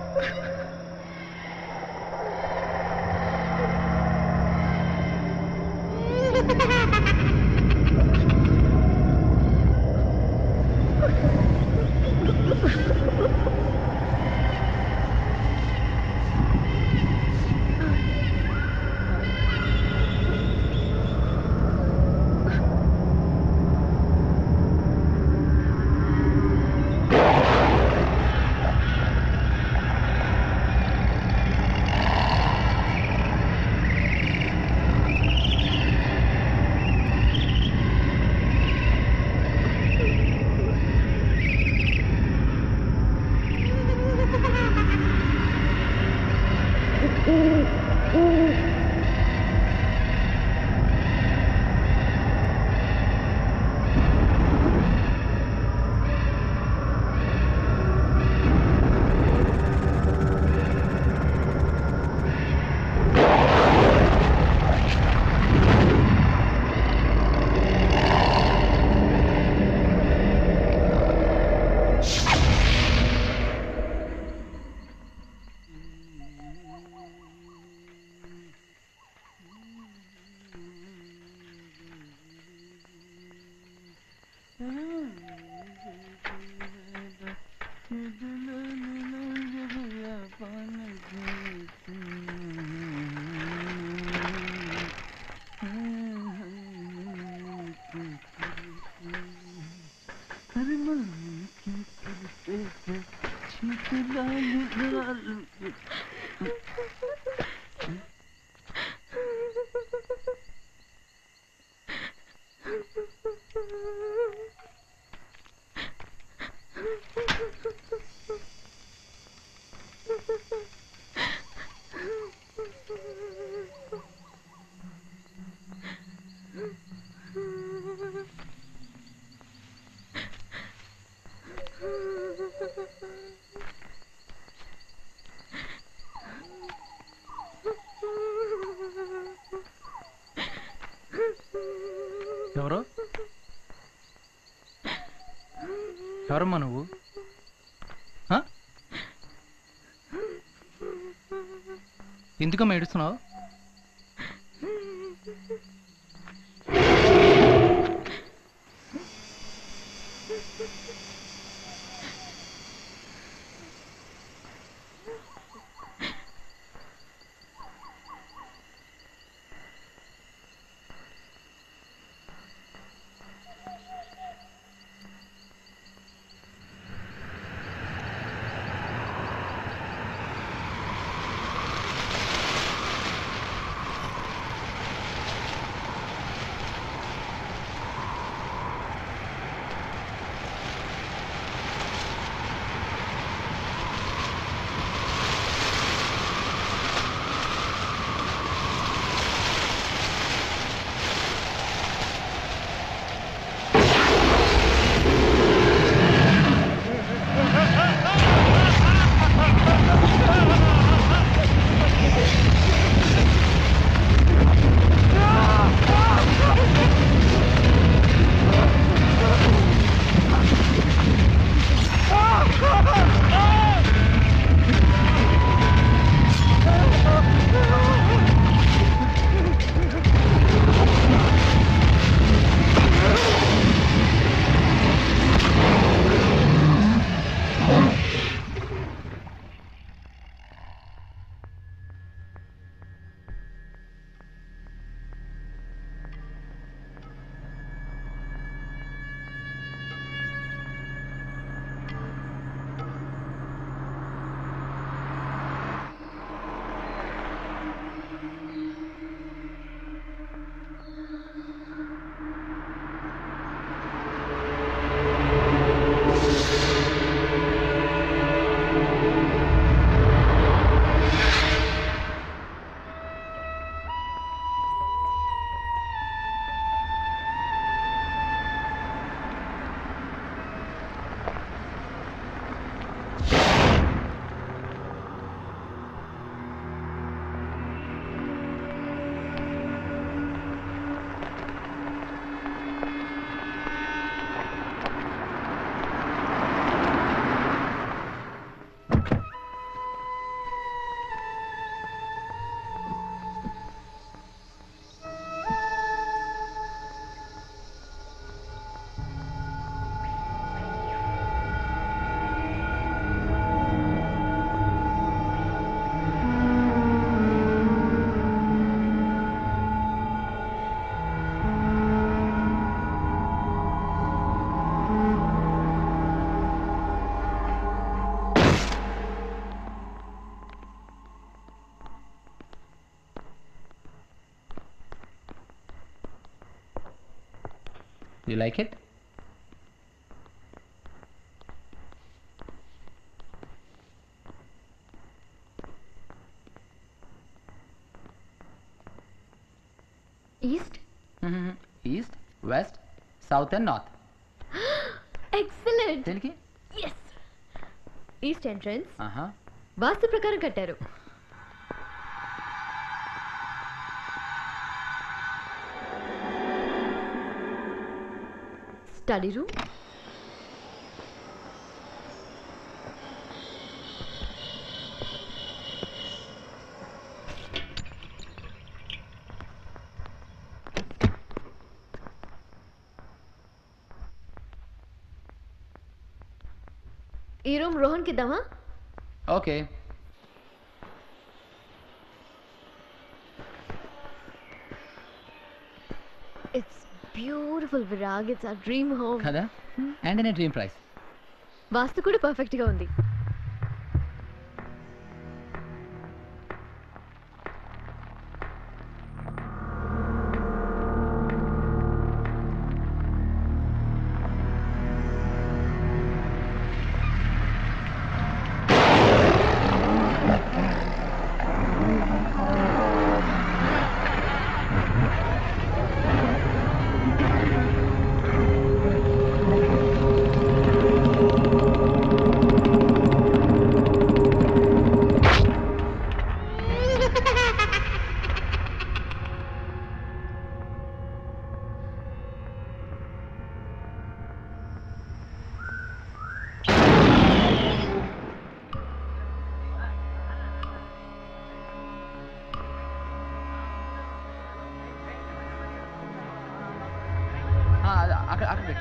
ఎవరు ఎవరమ్మా నువ్వు ఆ? ఎందుకమ్మా ఏడుస్తున్నావు you like it east east west south and north excellent దేనికి ఎస్ ఈస్ట్ ఎంట్రన్స్ ఆహా వాస్తు ప్రకారం కట్టారు స్టడీ రూమ్ ఈ రూమ్ రోహన్కి ఇద్దామా okay it's beautiful Virag it's a dream home కదా అండ్ నే డ్రీమ్ ప్రైస్ వాస్తు కూడా పర్ఫెక్ట్ గా ఉంది అక్కడ అక్కడ పెట్టు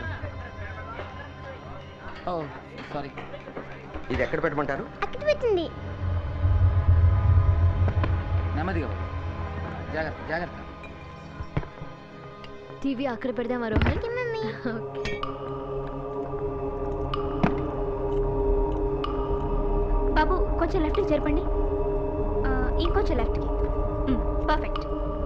ఓ సారీ ఇది ఎక్కడ పెట్టమంటారు అక్కడ పెట్టండి నెమ్మదిగా పడు. జాగ్రత్త జాగ్రత్త టీవీ అక్కడ పెడదామా రోహన్ ఓకే బాబు కొంచెం లెఫ్ట్కి జరపండి ఆ, ఇంకొంచెం లెఫ్ట్కి మ్, పర్ఫెక్ట్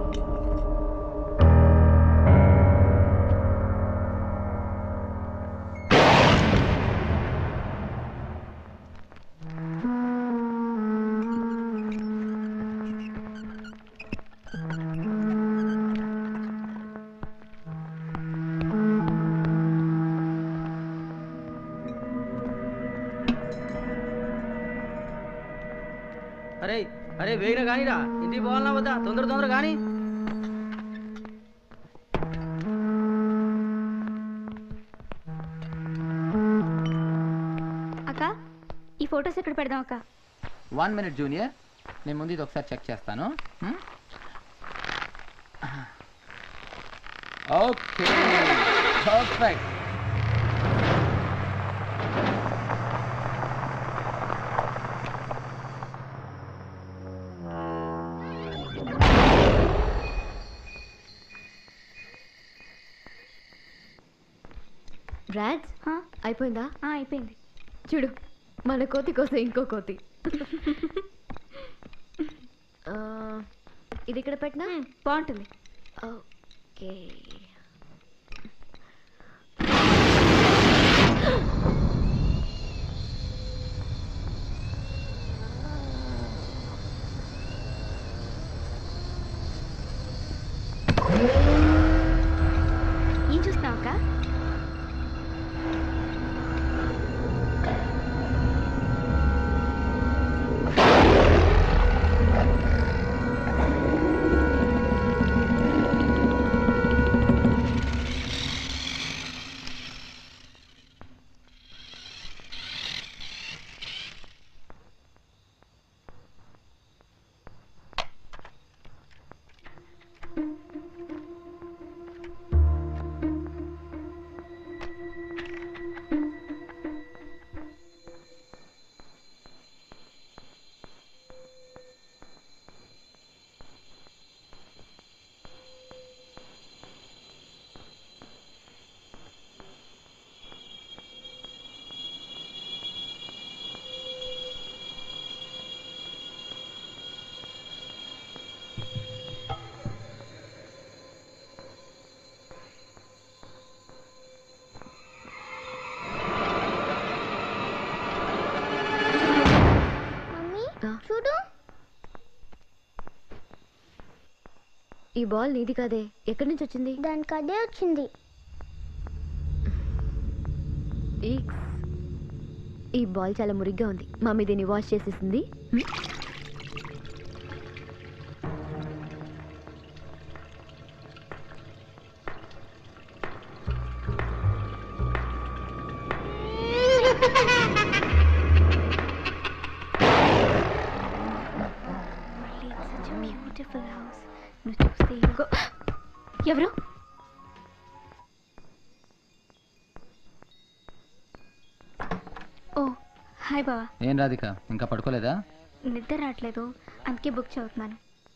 అరే అరే వేగిన కానీరా ఇంటికి పోవాలన్నా వద్దా తొందర తొందర కానీ అక్క ఈ ఫొటోస్ ఎక్కడ పెడదాం అక్క వన్ మినిట్ జూనియర్ నేను ముందు ఇది ఒకసారి చెక్ చేస్తాను ఓకే పర్ఫెక్ట్ రాజ్ ఆ, అయిపోయిందా ఆ, అయిపోయింది చూడు మన కోతి కోసం ఇంకో కోతి ఆ, ఇది ఇక్కడ పెట్టినా మ్, బాగుంటుంది ఓకే ఏం చూస్తున్నావు అక్క ఈ బాల్ నీది కాదే ఎక్కడి నుంచి వచ్చింది దానికి అదే వచ్చింది ఈక్స్. ఈ బాల్ చాలా మురిగ్గా ఉంది మమ్మీ దీన్ని వాష్ చేసేసింది హ్మ్? బ్యూటిఫుల్ హౌస్ నువ్వు చూస్తే ఇంకో ఎవరు ఓ హాయ్ బావా ఏం రాధిక ఇంకా పడుకోలేదా నిద్ర రావట్లేదు అందుకే బుక్ చదువుతున్నాను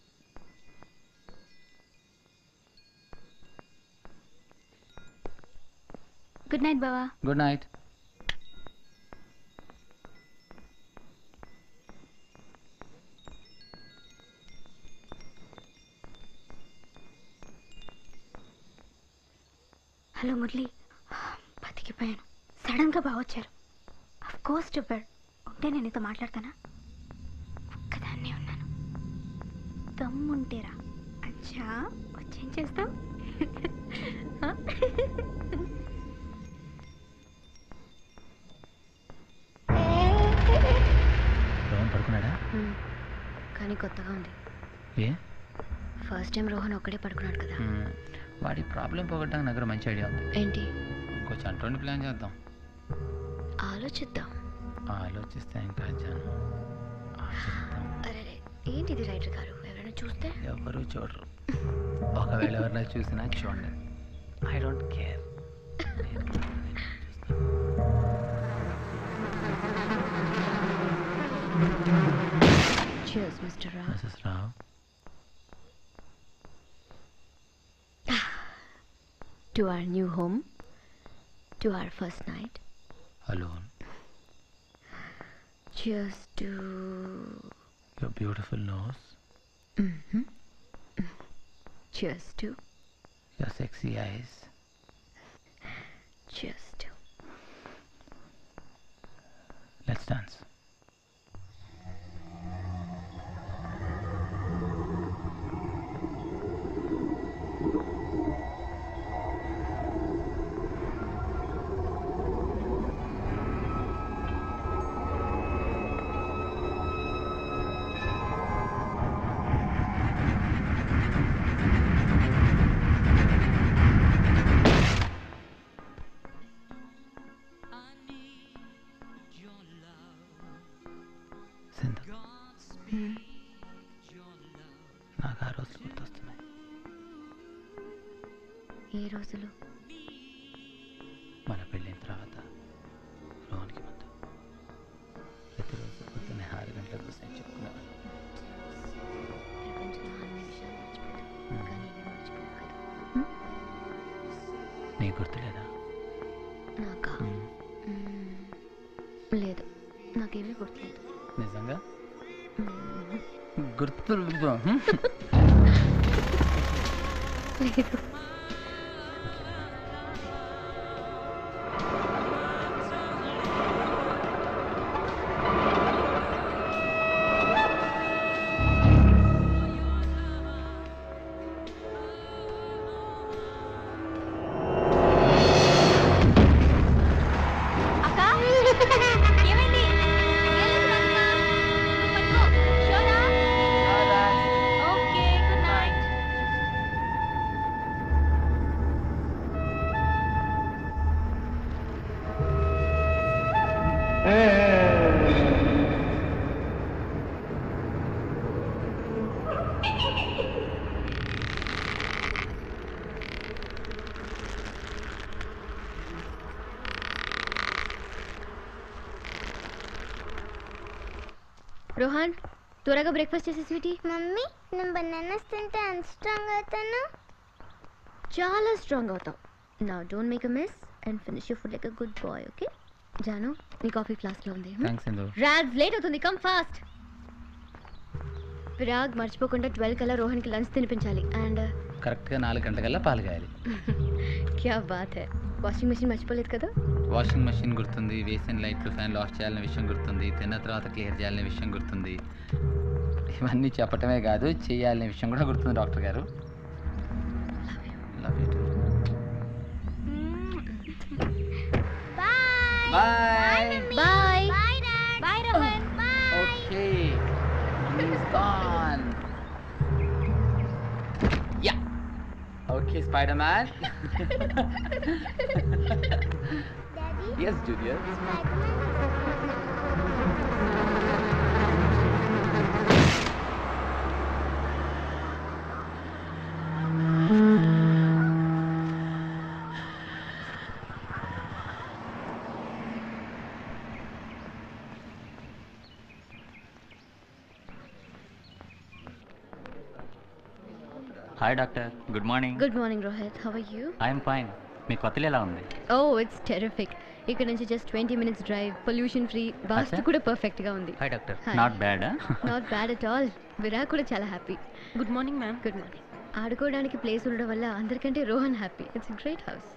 గుడ్ నైట్ బావా గుడ్ నైట్ హలో మురళి బతికిపోయాను సడన్గా బాగా వచ్చారు అఫ్ కోర్స్ చెప్పాడు ఉంటే నేను నీతో మాట్లాడతానా ఒక్కదాన్నే ఉన్నాను దమ్ముంటేరా అచ్చా వచ్చేం చేస్తాం రోహన్ పడుకున్నాడా హ్మ్. కానీ కొత్తగా ఉంది ఏ ఫస్ట్ టైం రోహన్ ఒక్కడే పడుకున్నాడు కదా మ్మ్. వాడి ప్రాబ్లం పోగొట్టడానికి దగ్గర మంచి ఐడియా ఉంది ఏంటి కొంచెం అంటోని ప్లాన్ చేద్దాం ఆలోచిద్దాం ఆలోచిస్తే ఇంకా జాను ఆలోచిద్దాం అరే ఏంటిది రైటర్ గారు ఎవరైనా చూస్తే ఎవరు చూడరు ఒకవేళ ఎవరైనా చూసినా చూడండి I don't care Cheers, Mr. Rao. Mrs Rao To our new home, to our first night. Alone Cheers to. Your beautiful nose Mhm. Cheers to. Your sexy eyes Cheers to. Let's dance Sindhu నాకు ఆ రోజులు గుర్తొస్తున్నాయి ఏ రోజులు మన పెళ్ళైన తర్వాత రోహన్కి ముందు ప్రతిరోజు పొద్దున్నే ఆరు గంటల కోసం చెప్పుకునేవాళ్ళం ప్రపంచంలో అన్ని విషయాలు మర్చిపోతాం కానీ ఇవి మర్చిపోం కదా నీకు గుర్తులేదా నాకా మ్మ్. లేదు నాకేమీ గుర్తులేదు నిజంగా మ్మ్. గుర్తు లేదు అక్క ఏమైంది ఏలేదు అక్క నువ్వు పట్టుకో షోరా ఓకే గుడ్ నైట్ రోహన్ త్వరగా బ్రేక్ఫాస్ట్ చేసే స్వీటీ మమ్మీ నేను బనానాస్ తింటే అంత స్ట్రాంగ్ అవుతాను చాలా స్ట్రాంగ్ అవుతావు నా don't make a mess and finish you food like a good boy okay Janu నీ కాఫీ ఫ్లాస్క్లో ఉంది థ్యాంక్స్ సింధు రాజ్ లేట్ అవుతుంది కమ్ ఫాస్ట్ విరాగ్ మర్చిపోకుండా ట్వెల్వ్ కల్లా రోహన్కి లంచ్ తినిపించాలి అండ్ కరెక్ట్గా నాలుగు గంటలకల్లా పాలు కాయాలి క్యా బాత్ హై వాషింగ్ మెషిన్ మర్చిపోలేదు కదా వాషింగ్ మెషిన్ గుర్తుంది వేసిన లైట్లు ఫ్యాన్లు ఆఫ్ చేయాలనే విషయం గుర్తుంది తిన్న తర్వాత క్లియర్ చేయాలనే విషయం గుర్తుంది ఇవన్నీ చెప్పటమే కాదు చేయాలనే విషయం కూడా గుర్తుంది డాక్టర్ గారు bye bye bye Rohan okay he's gone yeah okay spider man yes junior hi doctor good morning good morning Rohit how are you I'm fine మీ కొత్తలు ఎలా ఉంది ఓ ఇట్స్ టెరిఫిక్ ఇక్కడ నుంచి just twenty minutes drive pollution free vastu అచ్చా. కూడా perfect గా ఉంది hi doctor Hi. Not bad not bad at all Virat కూడా చాలా happy good morning ma'am good morning ఆడుకోవడానికి ప్లేస్ ఉండడం వల్ల అందరికంటే Rohan happy it's great house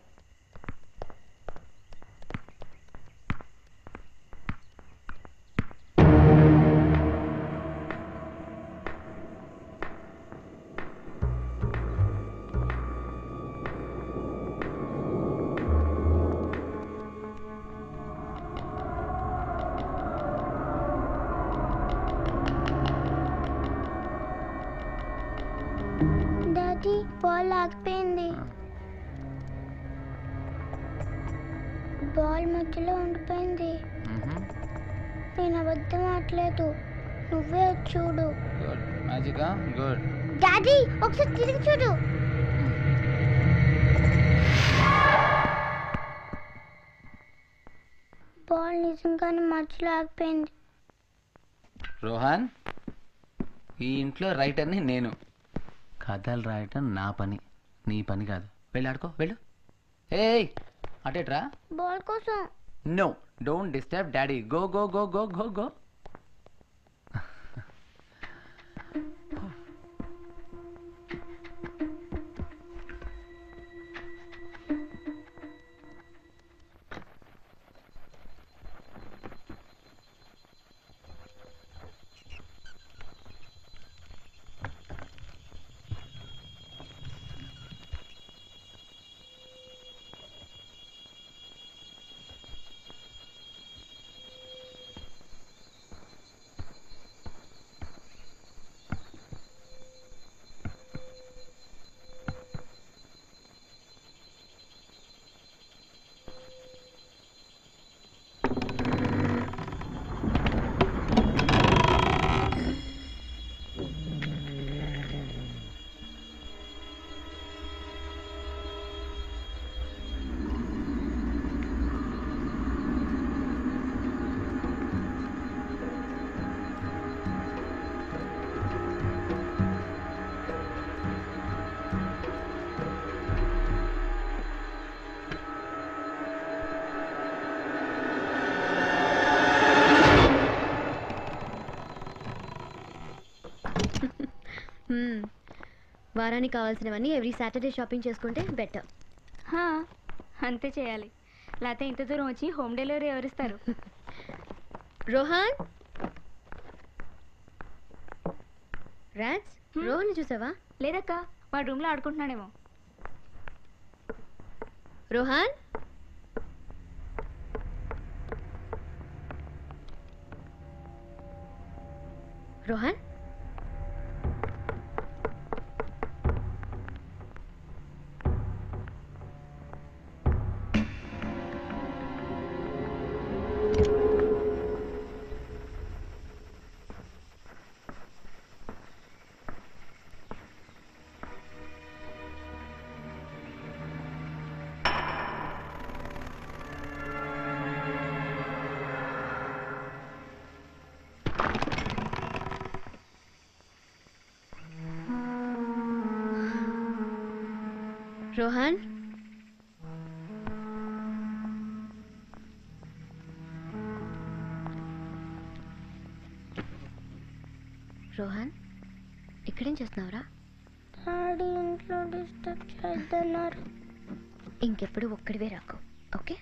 daddy ball ఆగిపోయింది బాల్ మధ్యలో ఉండిపోయింది నేను అబద్ధం ఆడలేదు నువ్వే వచ్చి చూడు గుడ్ మ్యాజికా గుడ్ డాడీ ఒకసారి తిరిగి చూడు బాల్ నిజంగానే మధ్యలో ఆగిపోయింది రోహన్ ఈ ఇంట్లో రైటర్ని నేను కథలు రాయటం నా పని నీ పని కాదు వెళ్ళి ఆడుకో వెళ్ళు ఏయ్ అటేట్రా బాల్ కోసం no don't disturb daddy go go go go go go Hmm. వారానికి కావాల్సినవన్నీ ఎవ్రీ సాటర్డే షాపింగ్ చేసుకుంటే బెటర్ హా, అంతే చేయాలి లేకపోతే ఇంత దూరం వచ్చి హోమ్ డెలివరీ ఎవరిస్తారు రోహన్ రాజ్ రోహన్ చూసావా లేదక్క వాడు రూమ్లో ఆడుకుంటున్నాడేమో రోహన్ రోహన్ రోహన్ రోహన్ ఇక్కడేం చేస్తున్నావురా డాడీ ఇంట్లో డిస్టర్బ్ చేద్దన్నారు ఇంకెప్పుడు ఒక్కడివే రాకు ఓకే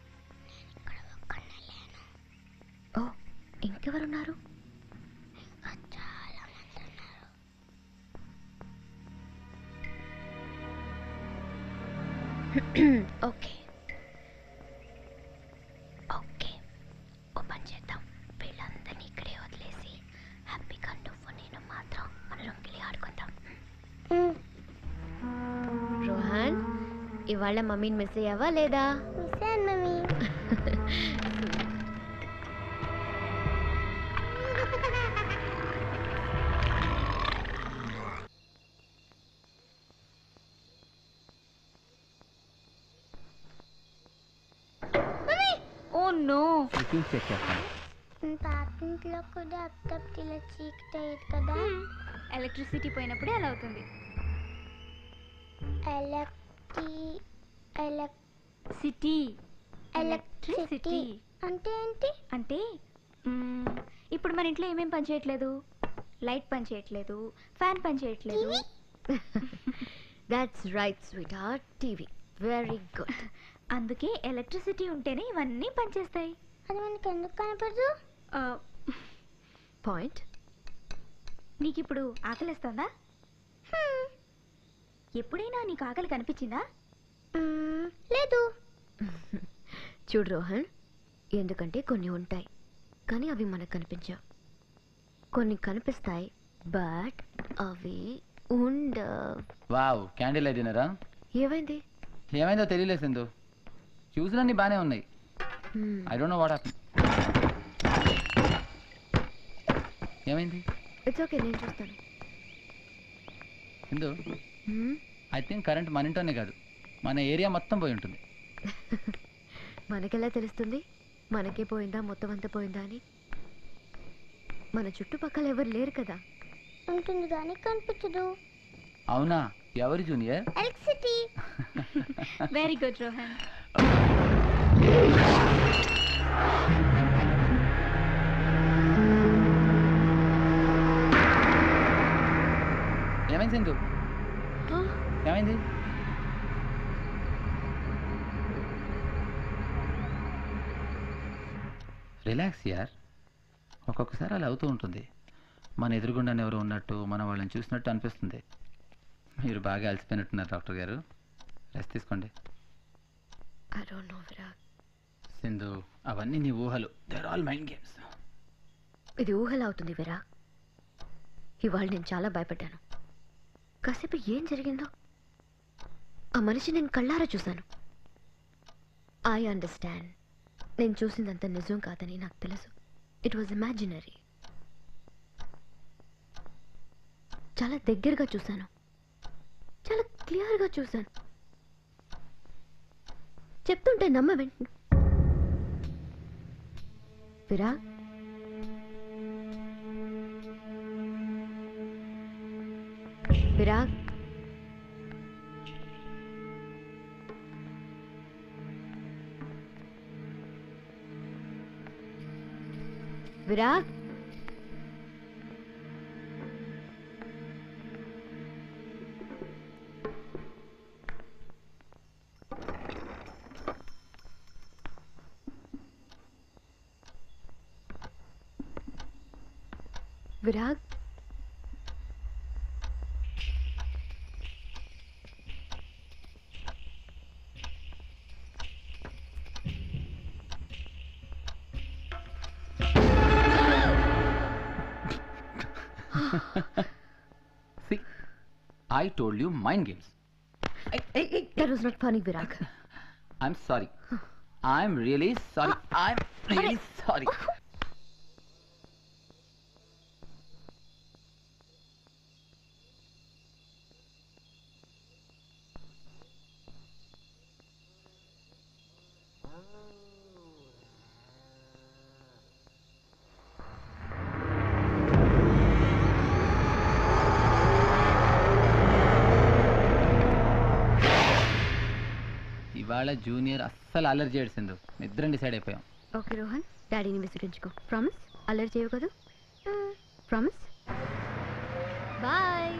ఓ ఇంకెవరున్నారు ఓకే ఇవాళ మమ్మీని మిస్ అయ్యావా లేదా మిస్ అయ్యాను mummy oh no refuse check చేస్తాను పాతింట్లో కూడా అప్పుడప్పుడు ఇలా చీకటి అయ్యేది కదా ఎలక్ట్రిసిటీ పోయినప్పుడే అలా అవుతుంది ఎలక్ట్రి ఎలక్ సిటీ ఎలక్ట్రిసిటీ అంటే ఏంటి అంటే మ్మ్, ఇప్పుడు మన ఇంట్లో ఏమేం పని చేయట్లేదు లైట్ పని చేయట్లేదు ఫ్యాన్ పని చేయట్లేదు that's right sweetheart TV very good అందుకే ఎలక్ట్రిసిటీ ఉంటేనే ఇవన్నీ పనిచేస్తాయి అది మనకి ఎందుకు కనపడదు ఆ, పాయింట్ నీకు ఇప్పుడు ఆకలిస్తుందా ఎప్పుడైనా నీకు ఆకలి కనిపించిందా మ్మ్, లేదు చూడు రోహన్ ఎందుకంటే కొన్ని ఉంటాయి కానీ అవి మనకు కనిపించవు కొన్ని కనిపిస్తాయి బట్ అవి ఉండ వావ్ క్యాండిల్ లైట్ డిన్నరా ఏమైంది ఏమైందో తెలియలేదు సింధు చూసినన్ని బాగానే ఉన్నాయి Hmm. I don't know what happen ఏమైంది ఇట్స్ ఓకే నేను చూస్తాను Sindhu Hmm? I think current మన ఇంట్లోనే కాదు మన ఏరియా మొత్తం పోయి ఉంటుంది మనకెలా తెలుస్తుంది మనకే పోయిందా మొత్తం అంతా పోయిందా అని మన చుట్టుపక్కల ఎవరు లేరు కదా ఉంటుంది కానీ కనిపించదు అవునా ఎవరు junior electricity very good Rohan ఏమైంది సింధు ఏమైంది రిలాక్స్ యార్ ఒక్కొక్కసారి అలా అవుతూ ఉంటుంది మన ఎదురుగుండానే ఎవరు ఉన్నట్టు మన వాళ్ళని చూసినట్టు అనిపిస్తుంది మీరు బాగా అలసిపోయినట్టున్నారు డాక్టర్ గారు రెస్ట్ తీసుకోండి I don't know Virat Sindhu అవన్నీ నీ ఊహలు దేర్ ఆల్ మైండ్ గేమ్స్ ఇది ఊహలా అవుతుంది విరా ఇవాళ నేను చాలా భయపడ్డాను కాసేపు ఏం జరిగిందో ఆ మనిషి నేను కళ్ళారా చూశాను ఐ అండర్స్టాండ్ నేను చూసిందంత నిజం కాదని నాకు తెలుసు ఇట్ వాజ్ ఇమాజినరీ చాలా దగ్గరగా చూశాను చాలా క్లియర్గా చూశాను చెప్తుంటే నమ్మ వెంట విరా Virag Virag Virag see I told you mind games that was not funny Virag I'm sorry I'm really sorry I'm really sorry ఇవాళ జూనియర్ అస్సలు అల్లరి చేయడు సింధు ఇద్దరం డిసైడ్ అయిపోయాం ఓకే రోహన్ డాడీని విసిగించుకో ప్రామిస్ అల్లరి చేయవు కదా ప్రామిస్ బాయ్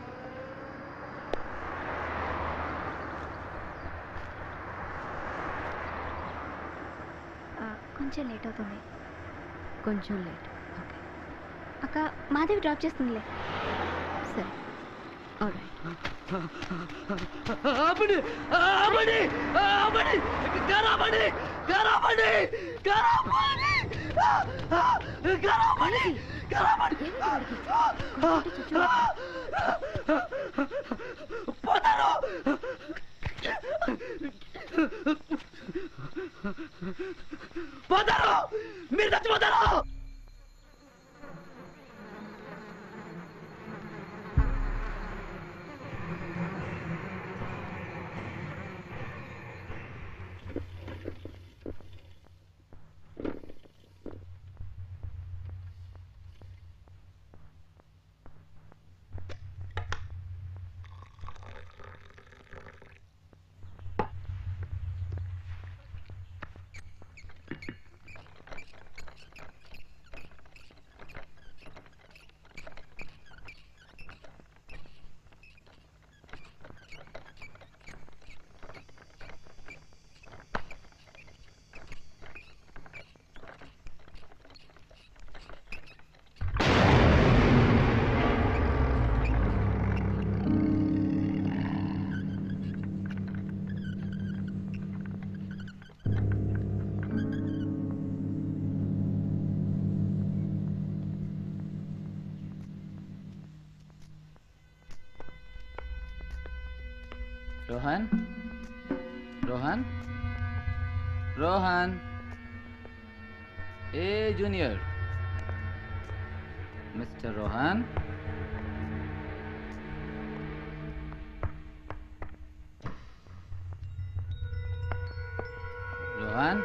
ఆ, కొంచెం లేట్ అవుతుంది కొంచెం లేట్ ఓకే అక్క మాధవి డ్రాప్ చేస్తుందిలే సరే ఆల్రైట్ ఆపండి ఆపండి ఆపండి గరాపండి గరాపండి గరాపండి గరాపండి గరాపండి పోతారు పోతారు మీరు చచ్చిపోతారు రోహన్ రోహన్ రోహన్ ఏ జూనియర్ మిస్టర్ రోహన్ రోహన్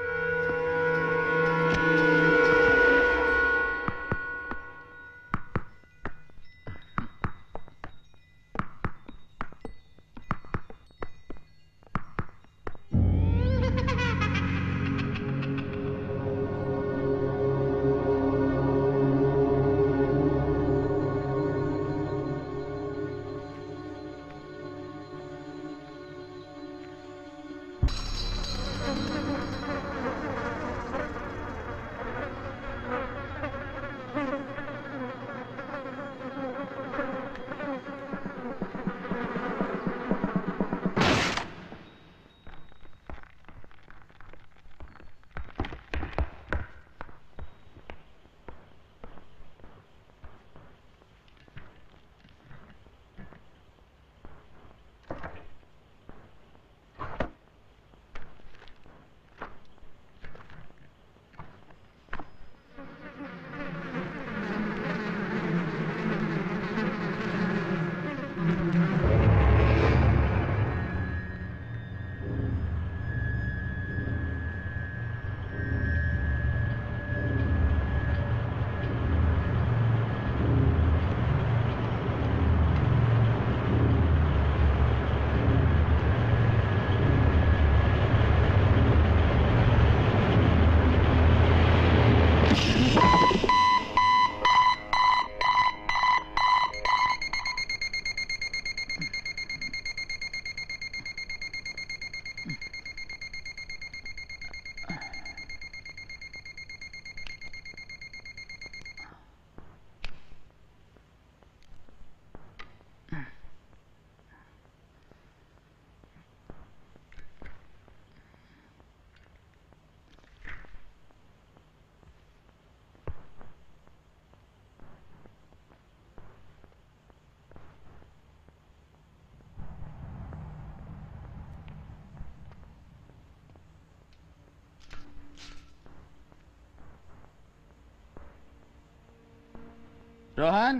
రోహన్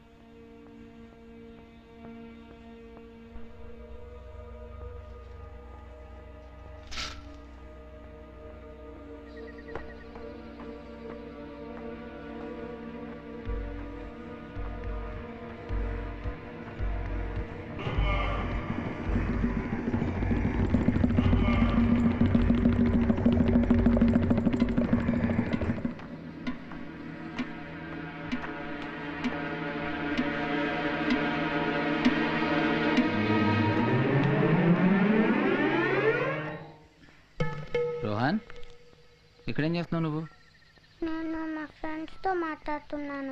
రోహన్ ఇక్కడేం చేస్తున్నావు నువ్వు నేను మా ఫ్రెండ్స్తో మాట్లాడుతున్నాను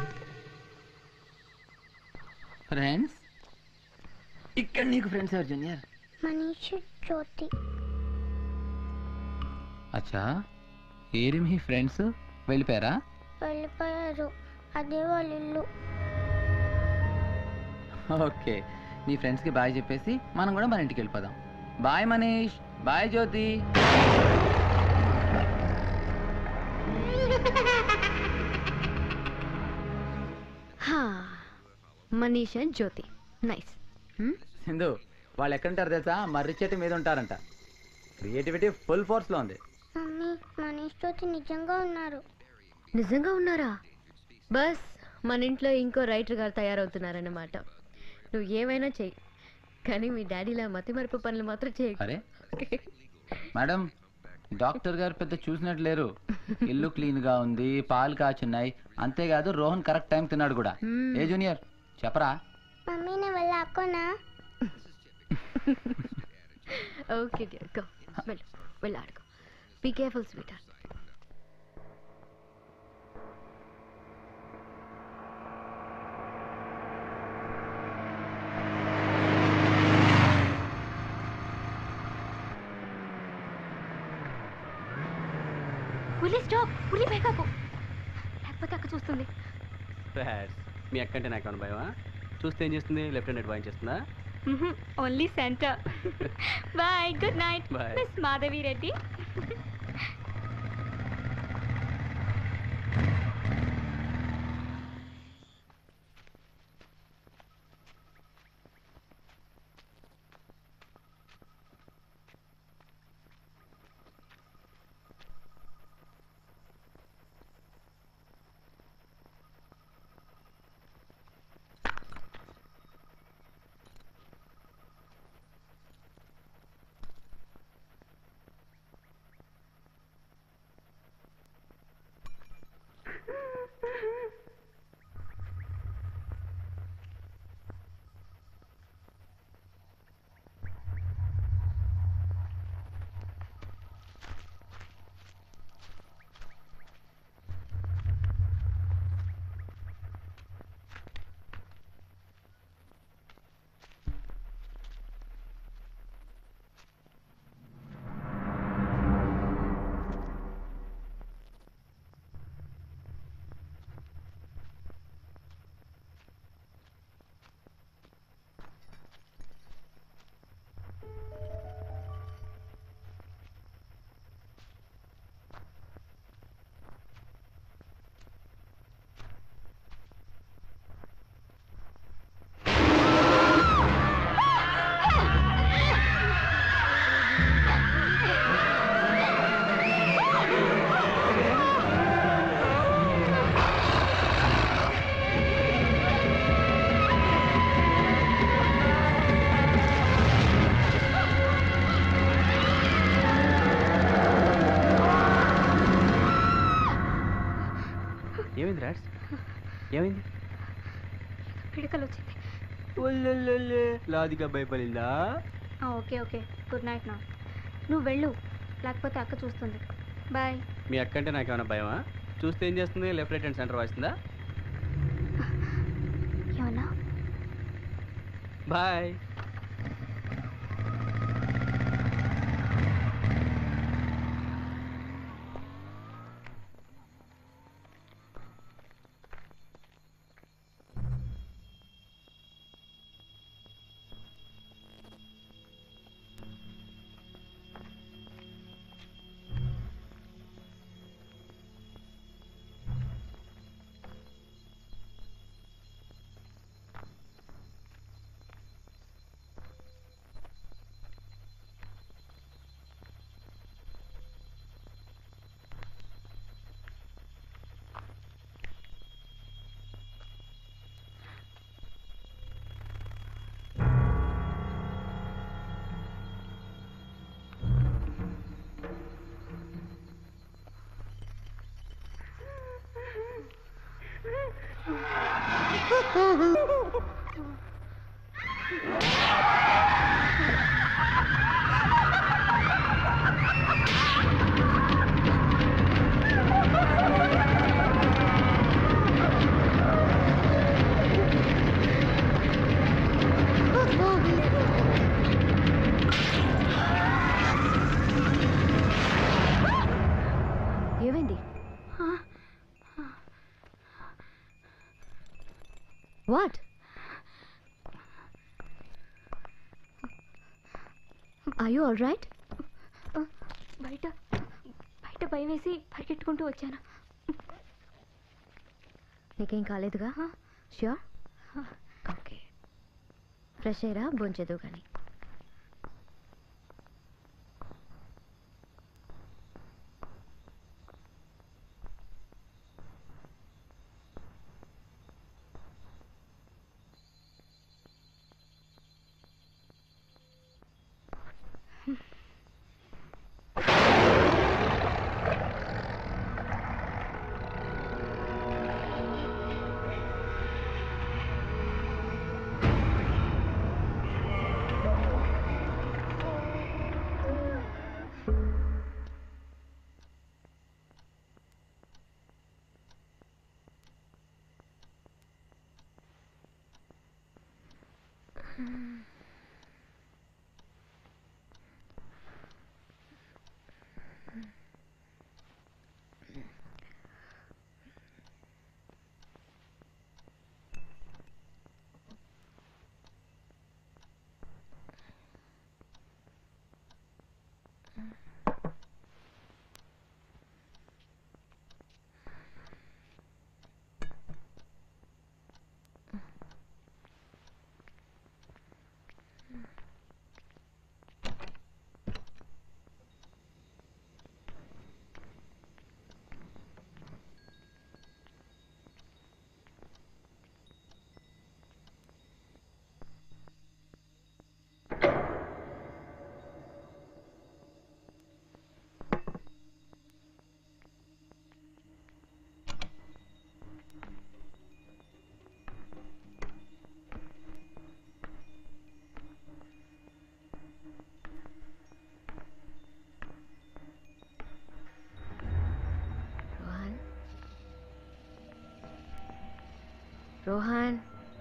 ఫ్రెండ్స్ ఇక్కడ నీకు ఫ్రెండ్స్ ఎవరు జూనియర్ మనీష్ జ్యోతి అచ్చా ఏరి మీ ఫ్రెండ్స్ వెళ్ళిపోయారా వెళ్ళిపోయారు అదే వాళ్ళ ఇల్లు ఓకే నీ ఫ్రెండ్స్కి బాయ్ చెప్పేసి మనం కూడా మన ఇంటికి వెళ్ళిపోదాం బాయ్ మనీష్ బాయ్ జ్యోతి హా మనీష్ అండ్ జ్యోతి నైస్ సింధు వాళ్ళు ఎక్కడుంటారు తెలుసా మర్రి చెట్టు మీద ఉంటారంట క్రియేటివిటీ ఫుల్ ఫోర్స్లో ఉంది మమ్మీ మనీష్ జ్యోతి నిజంగా ఉన్నారు నిజంగా ఉన్నారా బస్ మన ఇంట్లో ఇంకో రైటర్ గారు తయారవుతున్నారన్నమాట నువ్వు ఏమైనా చెయ్యి కానీ మీ డాడీలా మతిమరుపు పనులు మాత్రం చేయకు అరే మేడం డాక్టర్ గారు పెద్ద చూసినట్టు లేరు ఇల్లు క్లీన్ గా ఉంది పాలు కాచున్నాయి అంతేకాదు రోహన్ కరెక్ట్ టైం తిన్నాడు కూడా ఏ జూనియర్ చెప్పరా మమ్మీ నేను వెళ్ళి ఆకోనా ఓకే డియర్ గో వెళ్ళు వెళ్ళి ఆడుకో బీ కేర్ఫుల్ స్వీట్ ఉల్లి స్టాప్ ఉల్లి బయకాకు లేకపోతే అక్క చూస్తుంది మీ అక్క అంటే నాకు భయమా చూస్తే ఏం చేస్తుంది లెఫ్ట్ హ్యాండ్ వాయిన్ చేస్తుందా only centre bye good night Bye. Miss Madhavi Reddy ఏమైంది రాట్స్ ఏమైంది పిడకలు వచ్చింది లాదిగా భయపడిందా ఆ, ఓకే ఓకే గుడ్ నైట్ నా నువ్వు వెళ్ళు లేకపోతే అక్క చూస్తుంది బాయ్ మీ అక్క అంటే నాకు ఏమైనా భయమా చూస్తే ఏం చేస్తుంది లెఫ్ట్ రైట్ హ్యాండ్ సెంటర్ వాయిస్తుందా ఏమన్నా బాయ్ ఏమైంది what I you all right బయట బయట భయం వేసి పరిగెట్టుకుంటూ వచ్చాను నీకేం కాలేదుగా ష్యూర్ ఓకే ఫ్రెష్ అయ్యరా భోంచేదు కానీ రోహన్ రోహన్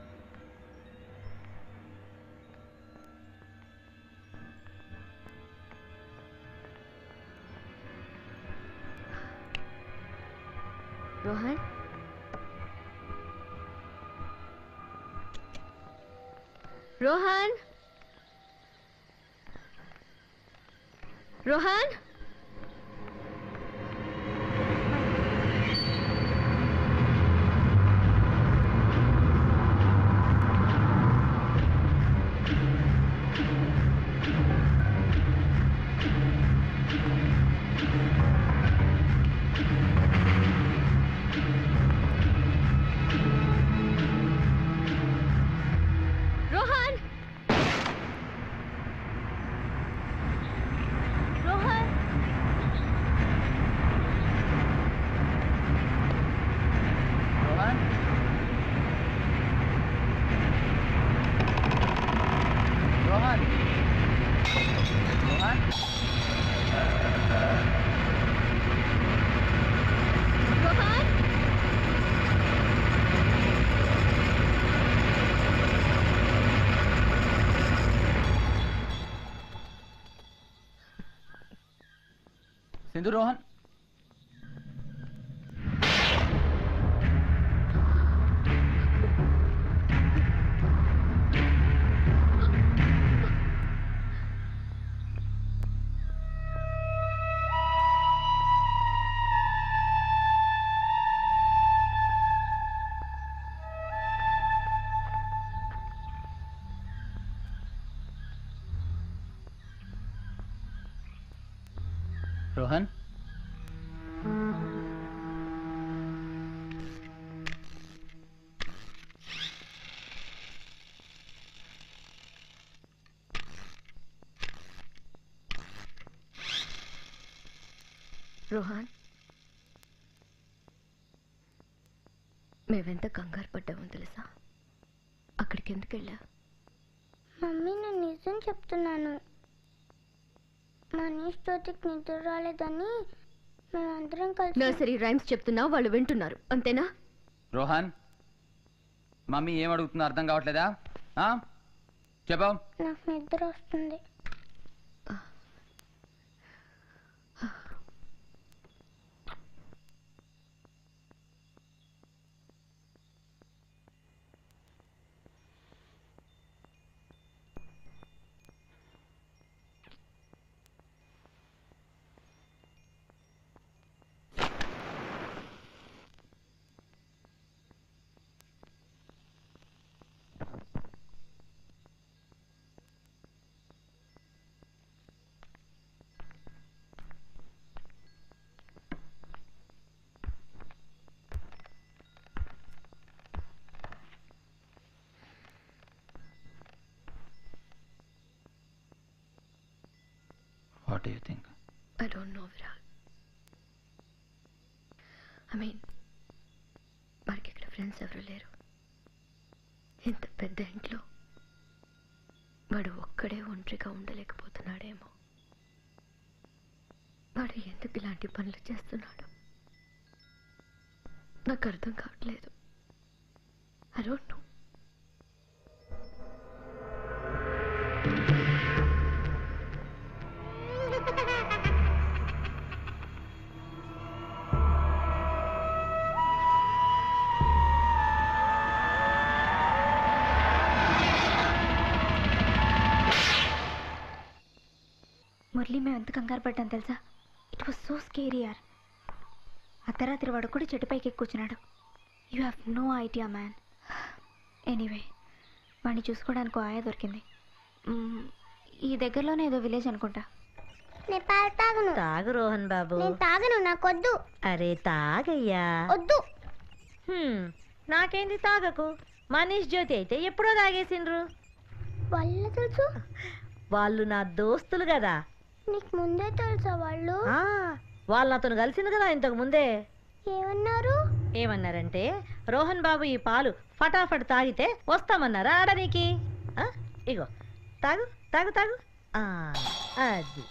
రోహన్ రోహన్ రోహన్ రోహన్ రోహన్ రోహన్ రోహన్ రోహన్ రోహన్ సింధు రోహన్ రోహన్ రోహన్ మేవెంత కంగారు పడ్డామో తెలుసా అక్కడికి ఎందుకు వెళ్ళా మమ్మీ నేను నిజం చెప్తున్నాను మనీష్ జ్యోతికి నిద్ర రాలేదని మేమందరం కలిసి నర్సరీ రైమ్స్ చెప్తున్నావు వాళ్ళు వింటున్నారు అంతేనా రోహన్ మమ్మీ ఏం అడుగుతుందో అర్థం కావట్లేదా ఆ? చెప్పావు నాకు నిద్ర వస్తుంది what you think I don't know Virat I mean వాడికి ఇక్కడ ఫ్రెండ్స్ ఎవరు లేరు ఇంత పెద్ద ఇంట్లో వాడు ఒక్కడే ఒంటరిగా ఉండలేకపోతున్నాడేమో వాడు ఎందుకు ఇలాంటి పనులు చేస్తున్నాడు నాకు అర్థం కావట్లేదు ఐ డోంట్ నో మురళి మేము ఎంత కంగారు పడ్డాం తెలుసా ఇట్ వాస్ సో స్కేరీ యార్ అర్ధరాత్రి వాడు కూడా చెట్టుపైకి ఎక్కి కూర్చున్నాడు you have no idea man anyway వాడిని చూసుకోవడానికి ఓ ఆయ దొరికింది మ్మ్, ఈ దగ్గరలోనే ఏదో విలేజ్ అనుకుంటా నేను పాలు తాగను తాగు రోహన్ బాబు నేను తాగను నాకొద్దు అరే తాగయ్యా వద్దు హ్మ్, నాకేంది తాగకు మనీష్ జ్యోతి అయితే ఎప్పుడో తాగేసిండ్రు వాళ్ళు తెలుసు వాళ్ళు నా దోస్తులు కదా నీకు ముందే తెలుసా వాళ్ళు ఆ, వాళ్ళు నాతో కలిసింది కదా ఇంతకు ముందే ఏమన్నారు ఏమన్నారంటే రోహన్ బాబు ఈ పాలు ఫటాఫట్ తాగితే వస్తామన్నారా ఆడనీకి ఆ, ఇగో తాగు తాగు తాగు ఆ, అది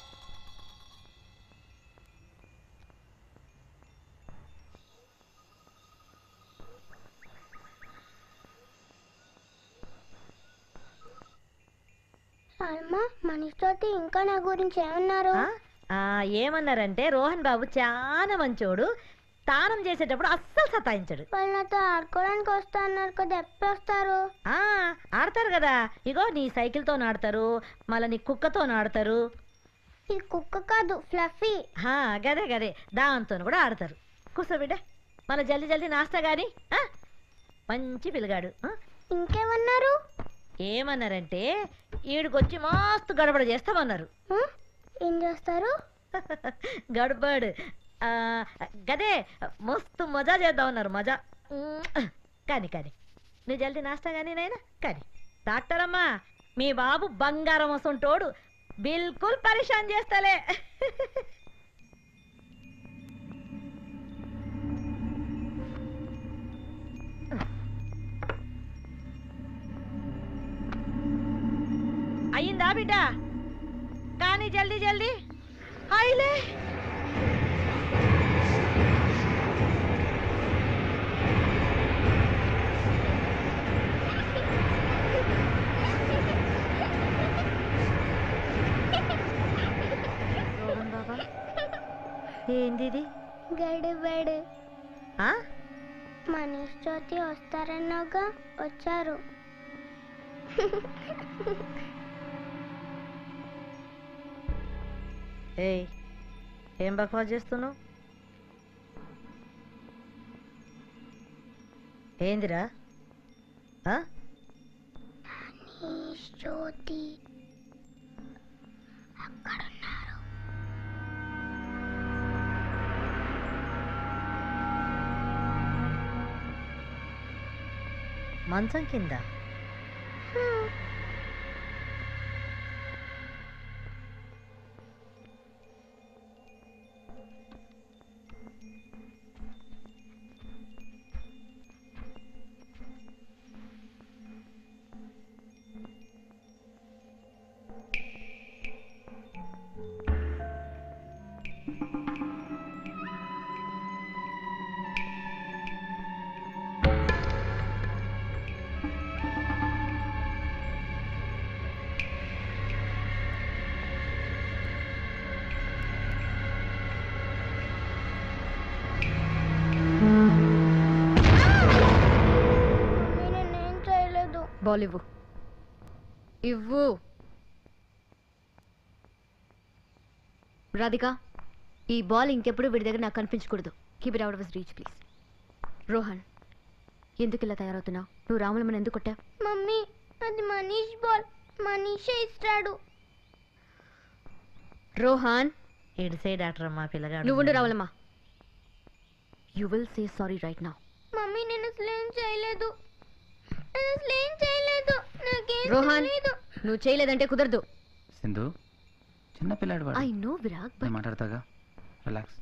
అమ్మా మనీష్తోటి ఇంకా నా గురించి ఏమన్నారు ఆ, ఆ, ఏమన్నారంటే రోహన్ బాబు చాలా మంచోడు తానం చేసేటప్పుడు అస్సలు సతాయించడు వాళ్ళు నాతో ఆడుకోవడానికి వస్తా అన్నారు కదా ఎప్పుడు వస్తారు ఆ, ఆడతారు కదా ఇగో నీ సైకిల్తో ఆడతారు మళ్ళీ నీ కుక్కతో ఆడతారు ఈ కుక్క కాదు ఫ్లఫీ హా, గదే గదే దాంతో కూడా ఆడతారు కూర్చో బిడ్డ మళ్ళీ జల్దీ జల్దీ నాస్తా గాని ఆ? మంచి పిల్లగాడు ఆ? ఇంకేమన్నారు ఏమన్నారంటే ఈడికొచ్చి మస్తు గడబడ చేస్తామన్నారు ఆ? ఏం చేస్తారు గడబడ్ ఆ, గదే మస్తు మజా చేద్దామన్నారు మజా ఉమ్, కానీ కానీ నువ్వు జల్దీ నాస్తా కానీ నాయనా కానీ డాక్టర్ అమ్మా మీ బాబు బంగారం వస్తుంటోడు బిల్కుల్ పరిశాన్ చేస్తలే అయ్యిందా బిడ్డ కానీ జల్దీ జల్దీ హాయిలే రోహన్ బాబా ఏంది ఇది గడిబడి ఆ? మనీష్ జ్యోతి వస్తారన్నాగా వచ్చారు ఏయ్ ఏం బక్వాస్ చేస్తున్నావు ఏందిరా ఆ? మనీష్ జ్యోతి అక్కడున్నారు మంచం కింద మమ్మీ నేనేం చేయలేదు బాల్ ఇవ్వు ఇవ్వు రాధిక ఈ బాల్ ఇంకెప్పుడు వీడి దగ్గర నాకు కనిపించకూడదు keep it out of reach please Rohan ఎందుకు ఇలా తయారవుతున్నావు నువ్వు రాములమ్మని ఎందుకు కొట్టావు మమ్మీ అది మనీష్ బాల్ మనీషే ఇస్తాడు రోహన్ ఇడిసే డాక్టర్ అమ్మా పిల్లగాడు నువ్వుండు Ravulamma you will say sorry right నా మమ్మీ నేను అసలు ఏం చేయలేదు నేను అసలు ఏం చేయలేదు నాకేం రోహన్ తెలీదు నువ్వు చేయలేదంటే కుదరదు సింధు చిన్న పిల్లాడు వాడు ఐ నో విరాగ్ నేను బట్ మాట్లాడతాగా రిలాక్స్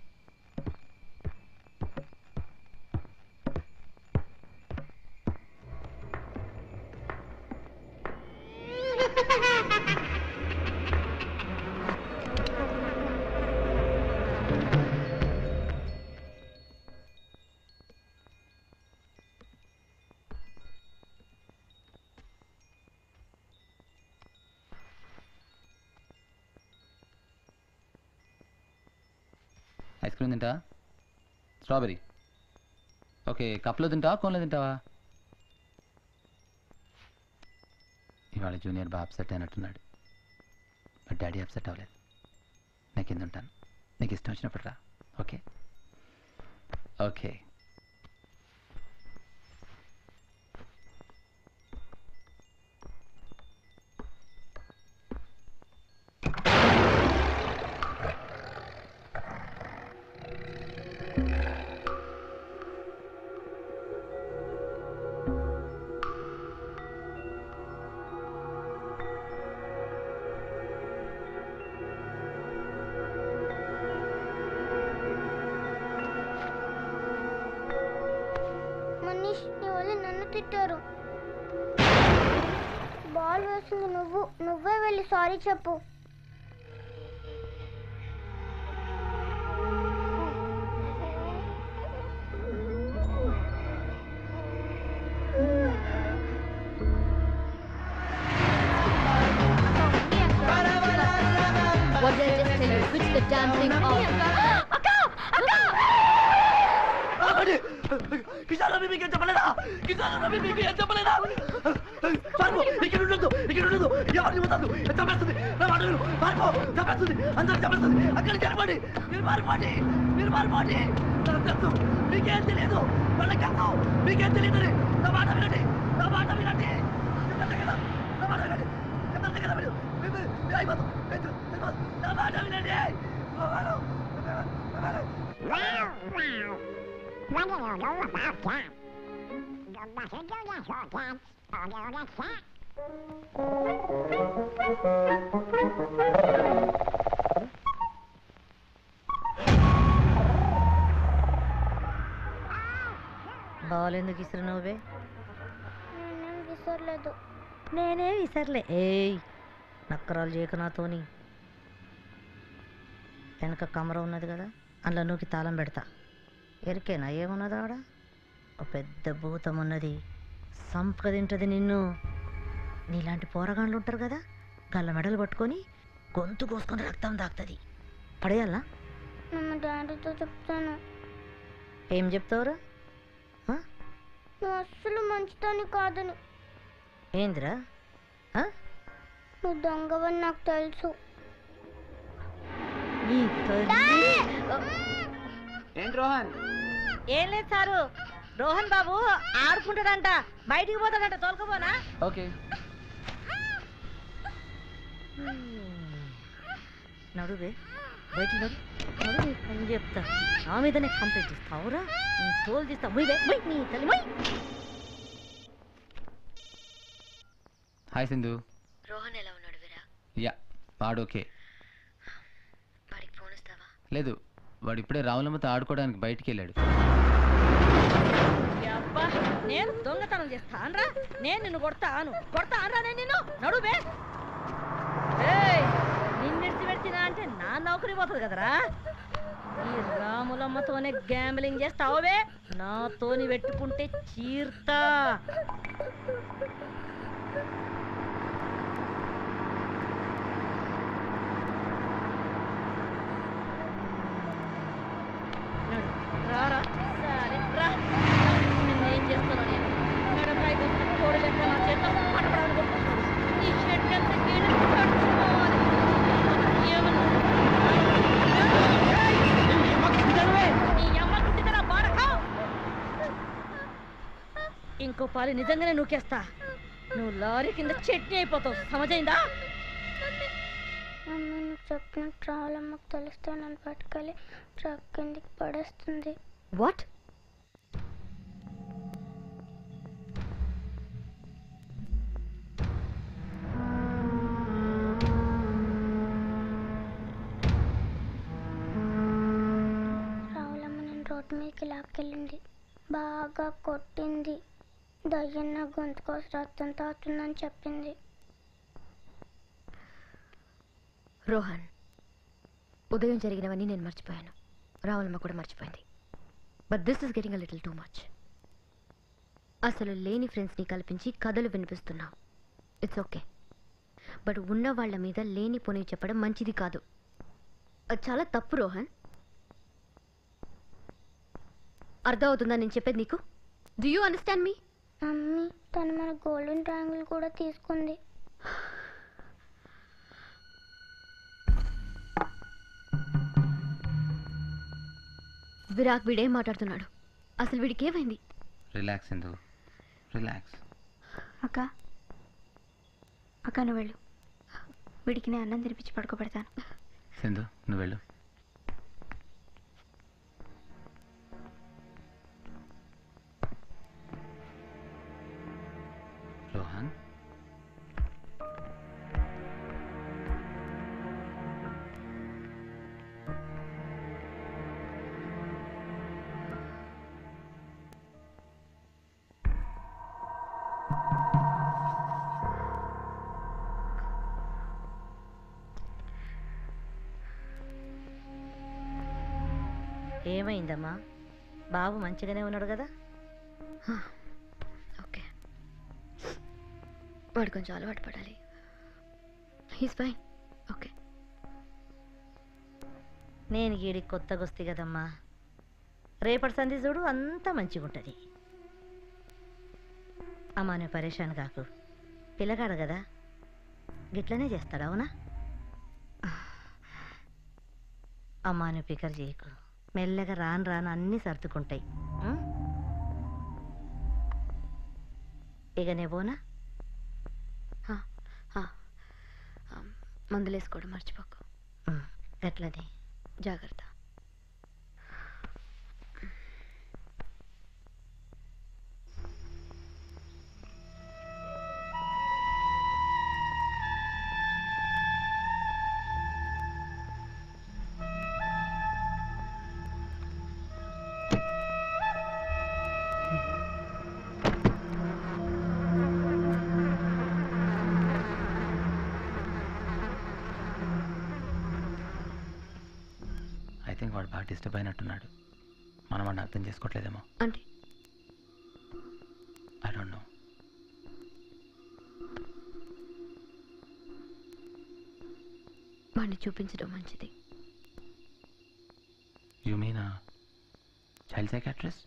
ఐస్ క్రీమ్ తింటా స్ట్రాబెరీ ఓకే కప్లో తింటావా కోన్లో తింటావా ఇవాళ జూనియర్ బాగా అప్సెట్ అయినట్టున్నాడు బట్ డాడీ అప్సెట్ అవ్వలేదు నేను కింద ఉంటాను నీకు ఇష్టం వచ్చినప్పుడు రా ఓకే ఓకే మనీష్ నీ వల్ల నన్ను తిట్టారు బాల్ వేసింది నువ్వు నువ్వే వెళ్ళి సారీ చెప్పు what did I just tell you? Switch the damn thing off. Kisan మీకు ఏం చెప్పలేదా కిసాన్ మీకు ఏం చెప్పలేదా పార్కో ఇక్కడ ఉండదు ఇక్కడ ఉండదు ఎవరిని పోతాదు చంపేస్తుంది నా మాట విను పార్కో చంపేస్తుంది అందరూ చంపేస్తుంది అక్కడ జరపండి మీరు మారిపోండి మీరు మారిపోండి నాకు తెలుసు మీకేం తెలియదు వాళ్ళకి తెలుసు మీకేం తెలియదు నా మాట వినండి నా మాట వినండి చెప్పండి కదా నా మాట వినండి చెప్పండి కదా మీరు మీరు- మీరు- మీరు అయిపోతాం. మీరు- మీరు- నా మాట వినండి నా మాట- నా మాట- బాల్ ఎందుకు ఇసురు నువ్వే నేనేం విసరలేదు నేనే విసర్లే ఏయ్ నక్కరాలు చేయక నాతోని వెనక కమర ఉన్నది కదా అందులో నూకి తాళం పెడతా ఎరికేనా ఏమున్నది ఆడ ఒక పెద్ద భూతం ఉన్నది సంపక తింటది నిన్ను నీలాంటి పోరగాళ్ళు ఉంటారు కదా గల్ల మెడలు పట్టుకొని గొంతు కోసుకొని రక్తం దాక్తుంది పడేయాలా నేను డాడీతో చెప్తాను ఏం చెప్తావురా ఆ? నువ్వు అస్సలు మంచిదాన్ని కాదని ఏందిరా ఆ? నువ్వు దొంగవని నాకు తెలుసు నీ తల్లి ఏంటి రోహన్ ఏం లేదు సారు రోహన్ బాబు ఆడుకుంటాడంట బయటికి పోతాడంట తోలుకపోనా ఓకే నడువే బయటికి నడు నడు నీ పని చెప్తా నా మీదనే కంప్లైంట్ ఇస్తావురా నీ తోలు తీస్తా మొయ్యవే మొయ్ నీ తల్లి మొయ్ హాయ్ సింధు రోహన్ ఎలా ఉన్నాడు విరా యా వాడు ఓకే వాడికి ఫోన్ ఇస్తావా లేదు వాడు ఇప్పుడే రావులమ్మతో ఆడుకోవడానికి బయటికి వెళ్ళాడు అబ్బా నేను దొంగతనం చేస్తానరా నేను నిన్ను కొడతాను కొడతానరా నేను నిన్ను నడువే ఏయ్ నిన్నెడిచి పెడిచినా అంటే నా నౌకరి పోతుంది కదరా ఈ రాములమ్మతోనే గ్యాంబ్లింగ్ చేస్తావే నాతోని పెట్టుకుంటే చీర్తా నడు, రారా సరే రా నిన్నేం చేస్తాను నేను మెడపై కొట్టిన కోడి లెక్క నా చేత పడపడాలని కొట్టుకుంటాడు నీ షర్ట్ ఎంత కీడు కట్టుకోవాలి ఏమన్నా నీ అమ్మ కుట్టితేనా బాడకా ఇంకో పాలి నిజంగానే నూకేస్తా నువ్వు లారీ కింద చట్నీ అయిపోతావు సమజైందా మమ్మీ నువ్వు చెప్పినట్టు రావాలమ్మకు తెలిస్తే నన్ను పట్టుకెళ్ళి ట్రక్ కిందికి పడేస్తుంది వాట్ చోటు మీదకి లాక్కెళ్ళింది బాగా కొట్టింది దయ్యం నా గొంతు కోసి రక్తం తాగుతుందని చెప్పింది రోహన్ ఉదయం జరిగినవన్నీ నేను మర్చిపోయాను రావులమ్మ కూడా మర్చిపోయింది but this is getting a little too much అసలు లేని ఫ్రెండ్స్ని కల్పించి కథలు వినిపిస్తున్నావు ఇట్స్ ఓకే బట్ ఉన్న వాళ్ళ మీద లేని పోనీ చెప్పడం మంచిది కాదు అది చాలా తప్పు రోహన్ అర్థమవుతుందా నేను చెప్పేది నీకు do you understand me mummy తను మన గోల్డెన్ ట్రయాంగిల్ కూడా తీసుకుంది విరాక్ వీడేం మాట్లాడుతున్నాడు అసలు వీడికి ఏమైంది రిలాక్స్ ఇందు రిలాక్స్ అక్క అక్క నువ్వు వెళ్ళు వీడికి నేను అన్నం తినిపించి పడుకోబెడతాను సింధు నువ్వు వెళ్ళు రోహన్ ఏమైందమ్మా బాబు మంచిగానే ఉన్నాడు కదా ఓకే వాడు కొంచెం అలవాటు పడాలి హీస్ ఫైన్ ఓకే నేను గీడికి కొత్తగా వస్తే కదమ్మా రేపటి సంధి చూడు అంతా మంచిగా ఉంటుంది అమ్మా నువ్వు పరేషాన్ కాకు పిల్లగాడు కదా గిట్లనే చేస్తాడు అవునా అమ్మా నువ్వు పికర్ చేయకు మెల్లగా రాను రాను అన్నీ సర్దుకుంటాయి ఉం? ఇక నే పోనా మందులు వేసుకోవడం మర్చిపోకు ఉం, గట్లనే జాగ్రత్త ఐ థింక్ వాడు బాగా డిస్టర్బ్ అయినట్టున్నాడు మనం వాడిని అర్థం చేసుకోవట్లేదేమో అంటే ఐ డోంట్ నో వాడిని చూపించడం మంచిది you mean child psychiatrist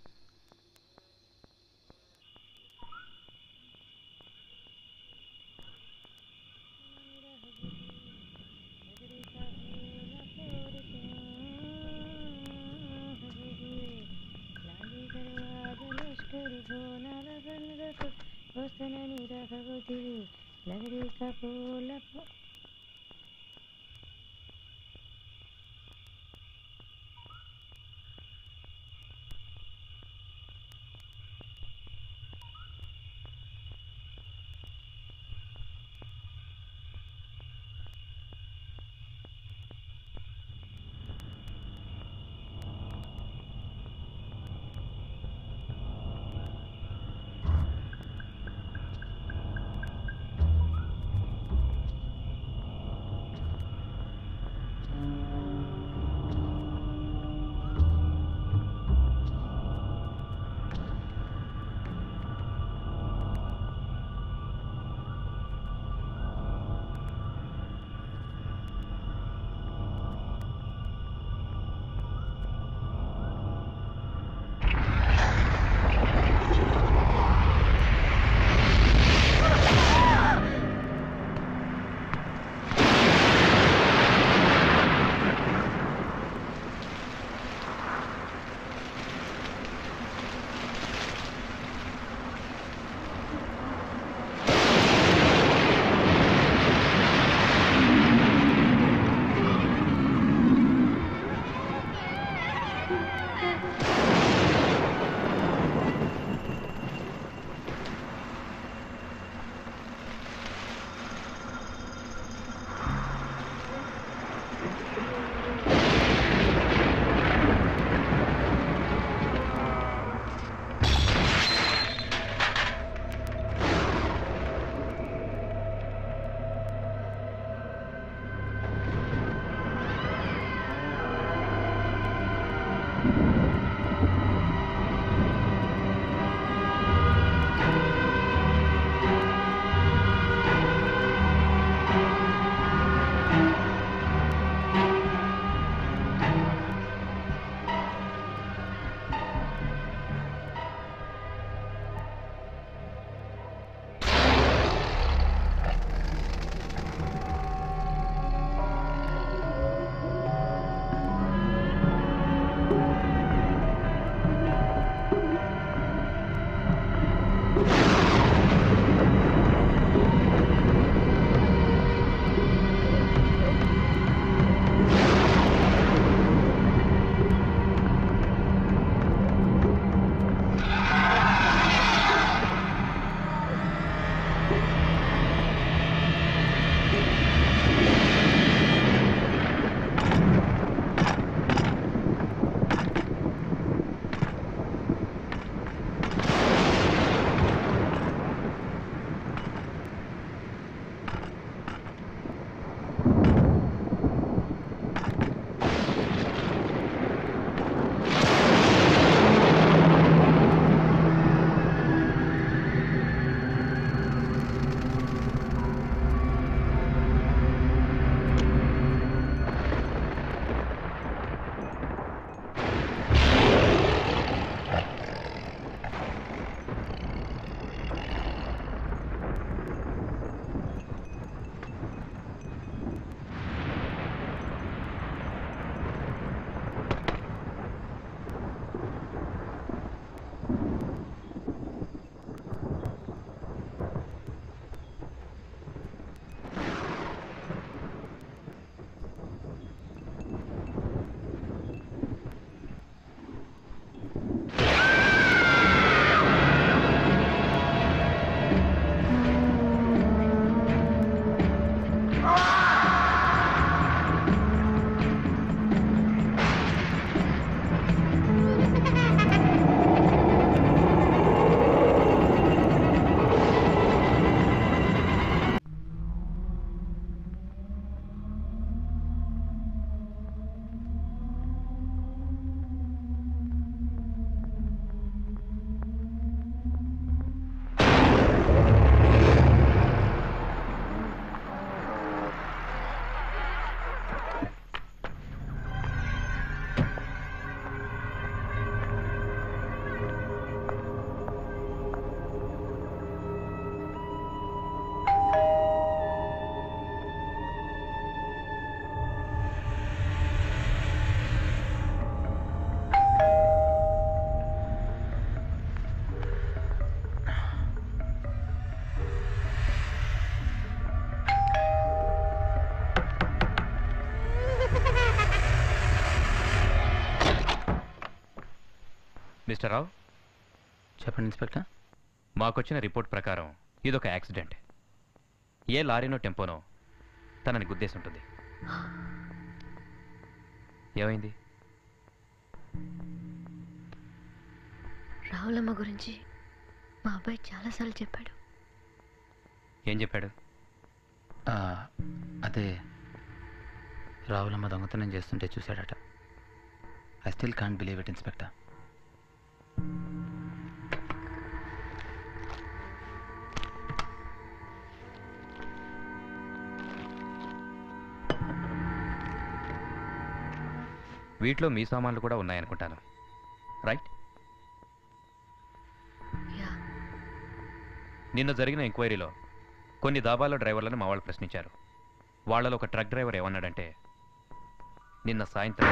mister Rao చెప్పండి ఇన్స్పెక్టర్ మాకొచ్చిన రిపోర్ట్ ప్రకారం ఇదొక యాక్సిడెంట్ ఏ లారీనో టెంపోనో తనని గుద్దేసి ఉంటుంది ఏమైంది రావులమ్మ గురించి మా అబ్బాయి చాలాసార్లు చెప్పాడు ఏం చెప్పాడు ఆ, అదే రావులమ్మ దొంగతనం చేస్తుంటే చూశాడట I still can't believe it inspector వీటిలో మీ సామాన్లు కూడా ఉన్నాయనుకుంటాను రైట్ యా నిన్న జరిగిన ఎంక్వైరీలో కొన్ని దాబాల డ్రైవర్లను మా వాళ్ళు ప్రశ్నించారు వాళ్ళలో ఒక ట్రక్ డ్రైవర్ ఏమన్నాడంటే నిన్న సాయంత్రం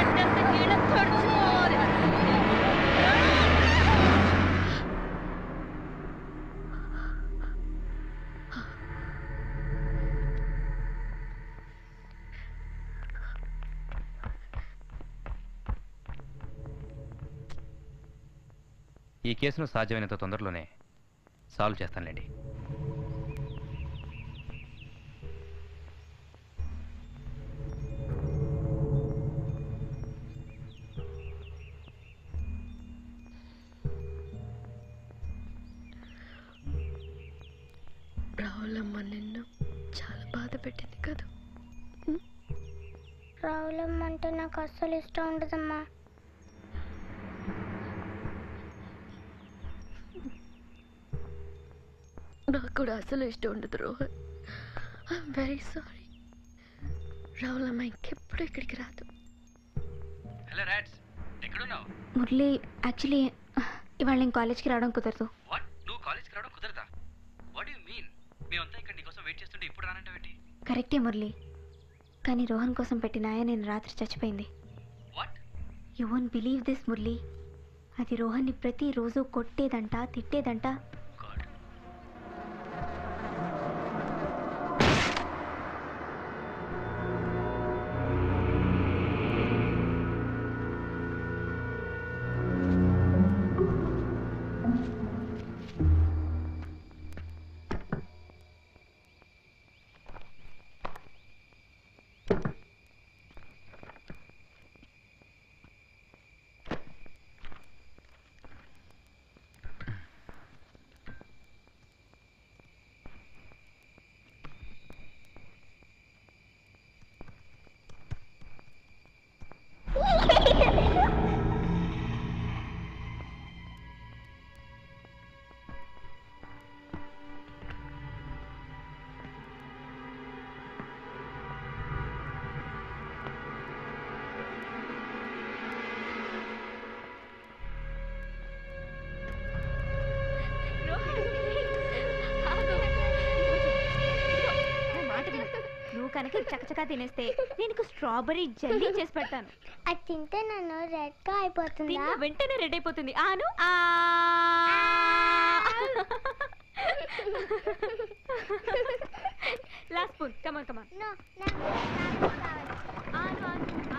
ఈ కేసును సాధ్యమైనంత తొందరలోనే సాల్వ్ చేస్తానులేండి రావులమ్మ నిన్ను చాలా బాధ పెట్టింది కదా రావులమ్మ అంటే నాకు అస్సలు ఇష్టం ఉండదమ్మా నాకు కూడా అసలు ఇష్టం ఉండదు Rohan I'm very sorry Ravulamma ఇంకెప్పుడు ఇక్కడికి రాదు హలో రాట్స్ ఎక్కడున్నావు మురళి యాక్చువల్లీ ఇవాళ నేను కాలేజ్కి రావడం కుదరదు వాట్ నువ్వు కాలేజ్కి రావడం కుదరదా వాట్ యు మీన్ మేమంతా ఇక్కడ నీకోసం వెయిట్ చేస్తుంటే ఇప్పుడు రానంటావేంటి కరెక్టే మురళి కానీ రోహన్ కోసం పెట్టిన ఆయ నేను రాత్రి చచ్చిపోయింది what you won't believe this Murali అది రోహన్ని ప్రతిరోజు కొట్టేదంట తిట్టేదంట గాడ్ నా మాట విను. నువ్వు కనుక చకచకా తినేస్తే నేను నీకు స్ట్రాబెరీ జెల్లీ చేసి పెడతాను అది తింటే నన్ను రెడ్ గా అయిపోతుందా తిన్న వెంటనే రెడీ అయిపోతుంది ఆను ఆ last spoon come on come on No, నాకు నాకు కావాలి. ఆను ఆను ఆ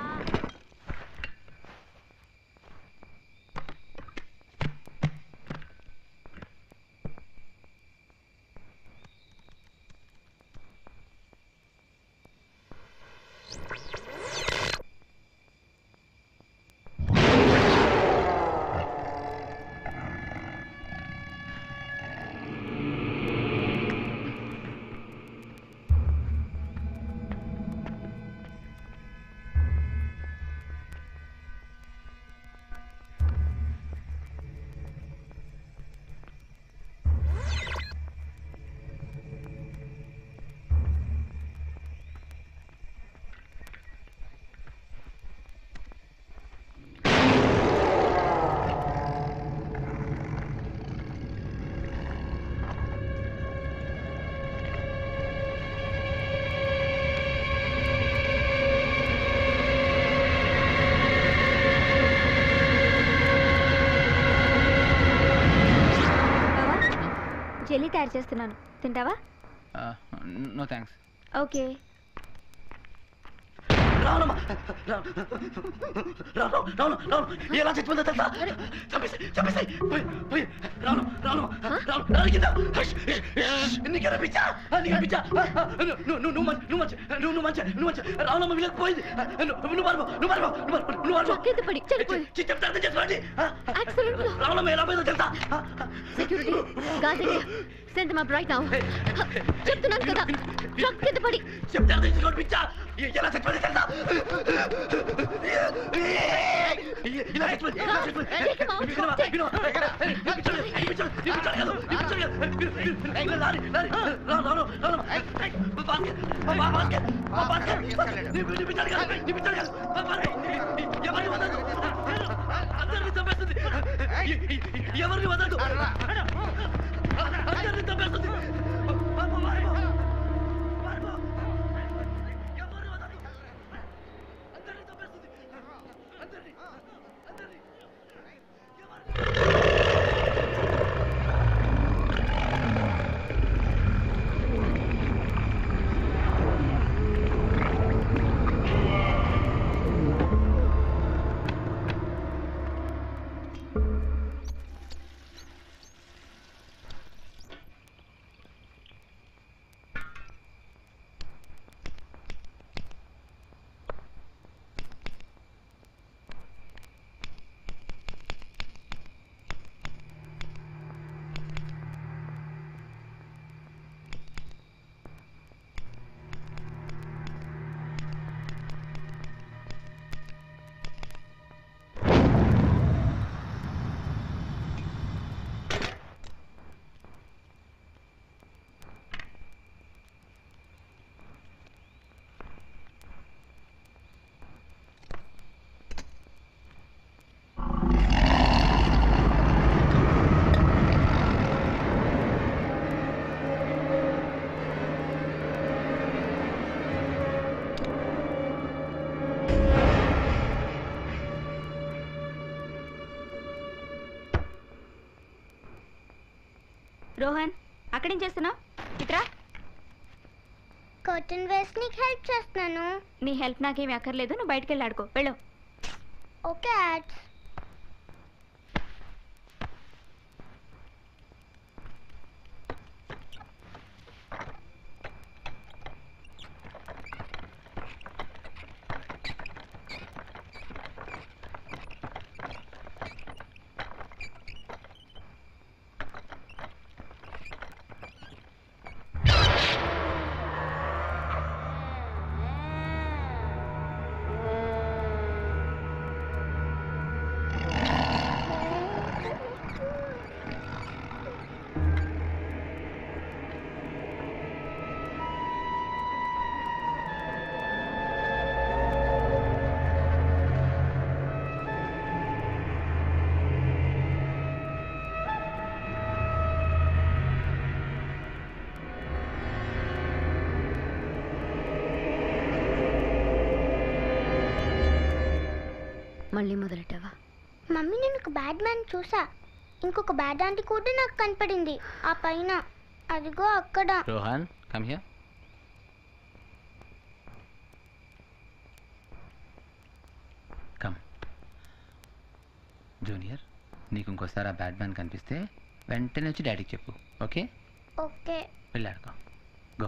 బావా జెల్లీ తయారు చేస్తున్నాను తింటావా no thanks okay Ravanamma Ravana Ravana Ravana Ravana ఎలా చచ్చిపోతుందో తెలుసా చంపేసి చంపేసి పోయి పోయి రావణ రావణ రావణ రావణ కింద హష్, హష్, హష్. నీకు అనిపించా నీకు అనిపించా నువ్వు నువ్వు నువ్వు మంచి నువ్వు మంచి నువ్వు నువ్వు మంచి నువ్వు మంచి రావణమ్మ వీళ్ళకి పోయింది నువ్వు నువ్వు పారిపో నువ్వు పారిపో నువ్వు పారిపో నువ్వు పారిపో కింద పడి చనిపోయింది చి- చెప్తా అర్థం చేసుకోండి యాక్సిడెంట్ లో రావణమ్మ ఎలా పోయిందో తెలుసా సెక్యూరిటీ గాజరియా సెండ్ మా బ్రైట్ నౌ చెప్తున్నాను కదా ట్రక్ కింద పడి చెప్తే అర్థం చేసుకోండి పిచ్చా ఎలా చచ్చిపోయింది తెలుసా ఇలా చచ్చిపోయింది ఇలా చచ్చిపోయింది వినవా వినవా పిచ్చోడు పిచ్చోడు పిచ్చోడు కాదు పిచ్చోడు కాదు విను, లారీ లారీ రా రా రా రా బాస్కెట్ బా బాస్కెట్ బా బాస్కెట్ నీ నీ పిచ్చోడు కాదు నీ పిచ్చోడు కాదు బా బాస్కెట్ ఎవరిని వదలదు అందరిని చంపేస్తుంది ఎవరిని వదలదు అందరిని చంపేస్తుంది పాపం పారిపో పారిపో ఎవరిని వదలదు అందరిని చంపేస్తుంది అందరిని అందరిని రోహన్ అక్కడేం చేస్తున్నావు ఇట్రా కర్టన్ వేసి నీకు హెల్ప్ చేస్తున్నాను నీ హెల్ప్ నాకేమీ అక్కర్లేదు నువ్వు బయటికి వెళ్ళి ఆడుకో వెళ్ళు ఓకే యాడ్స్ మళ్ళీ మొదలెట్టావా మమ్మీ నేను ఒక బ్యాడ్ మ్యాన్ చూసా ఇంకొక బ్యాడ్ ఆంటీ కూడా నాకు కనపడింది ఆ పైన అదిగో అక్కడ Rohan come here come junior నీకు ఇంకోసారి ఆ బ్యాట్ మ్యాన్ కనిపిస్తే వెంటనే వచ్చి డాడీకి చెప్పు ఓకే ఓకే వెళ్ళాడుకో గో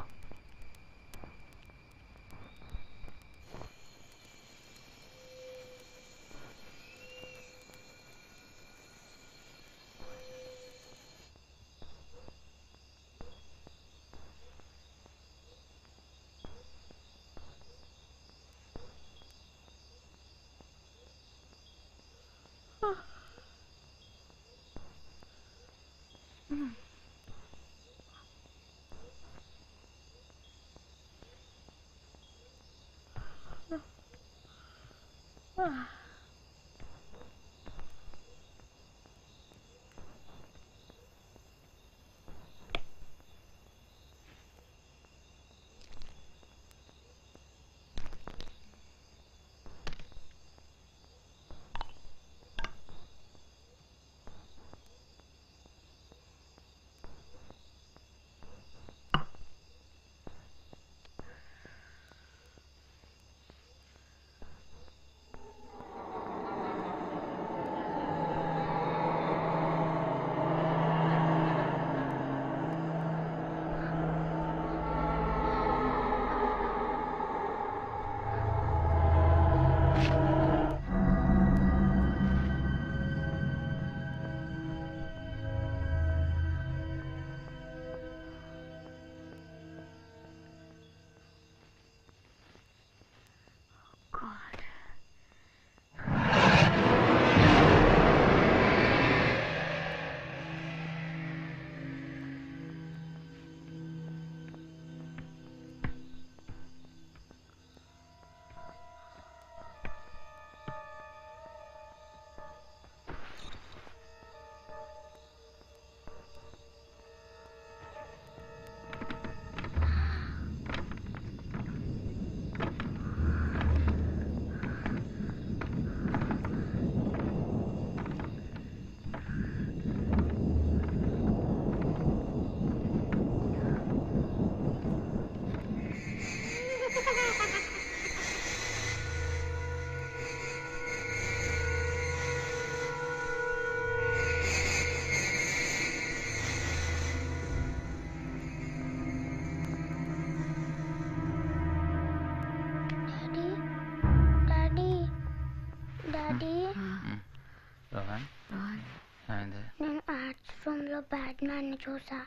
రోహన్ రోహన్ అయింది నేను ఆర్ట్స్ రూమ్లో బ్యాట్మ్యాన్ని చూసా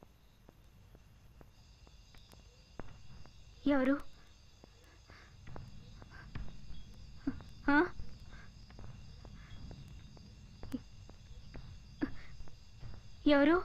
ఎవరు ఆ? ఎవరు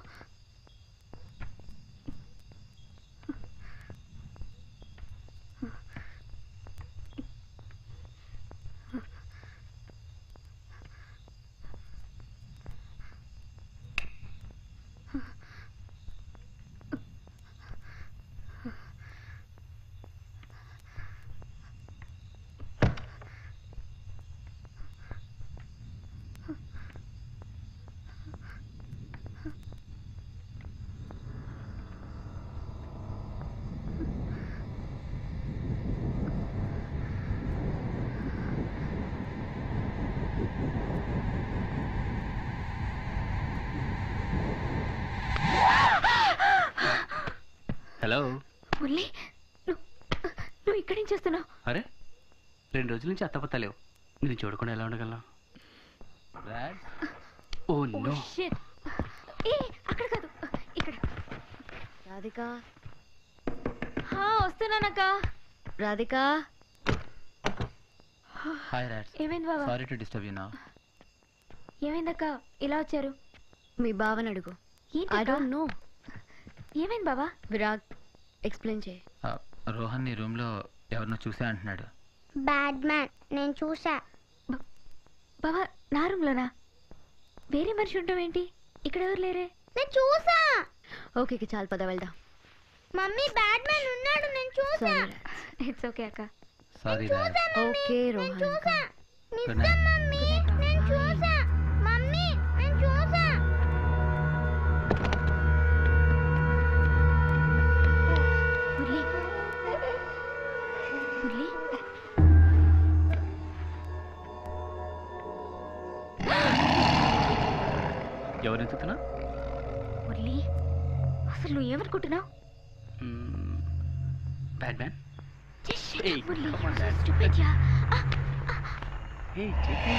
హలో మురళి నువ్వు నువ్వు ఇక్కడి నుంచి వస్తున్నావు అరే రెండు రోజుల నుంచి అత్తపత్త లేవు నేను చూడకుండా ఎలా ఉండగలను Raj oh oh no shit ఏ అక్కడ కాదు ఇక్కడ రాధిక హా వస్తున్నానక్క రాధిక హాయ్ రాజ్ ఏమైంది బాబా సారీ టు డిస్టర్బ్ యూ నా ఏమైందక్క ఇలా వచ్చారు మీ బావని అడుగు ఏంటి ఐ అక్క? డోంట్ నో ఏమైంది బాబా విరాగ్ ఎక్స్ప్లెయిన్ చేయి రోహన్ నీ రూమ్లో ఎవరినో చూసా అంటున్నాడు బ్యాట్మ్యాన్ నేను చూసా బాబా నా రూమ్లోనా వేరే మనిషి ఉంటాం ఏంటి ఇక్కడ ఎవరు లేరే నేను చూసా ఓకే ఓకే చాలు పద వెళ్దాం మమ్మీ బ్యాట్మ్యాన్ ఉన్నాడు నేను చూసా సారీ ఇట్స్ ఓకే అక్క సారీ రాజ్ ఓకే రోహన్ చూసా గుడ్ నిజం నైట్ మమ్మీ నేను చూసా మమ్మీ నేను చూసా మురళి మురళి ఎవరు ఎత్తుతున్నా మురళి అసలు నువ్వు ఏమనుకుంటున్నావు bad man Just shut Hey, up, Murali come on, You're so Dad. stupid, yeah. Ah, hey చెప్పి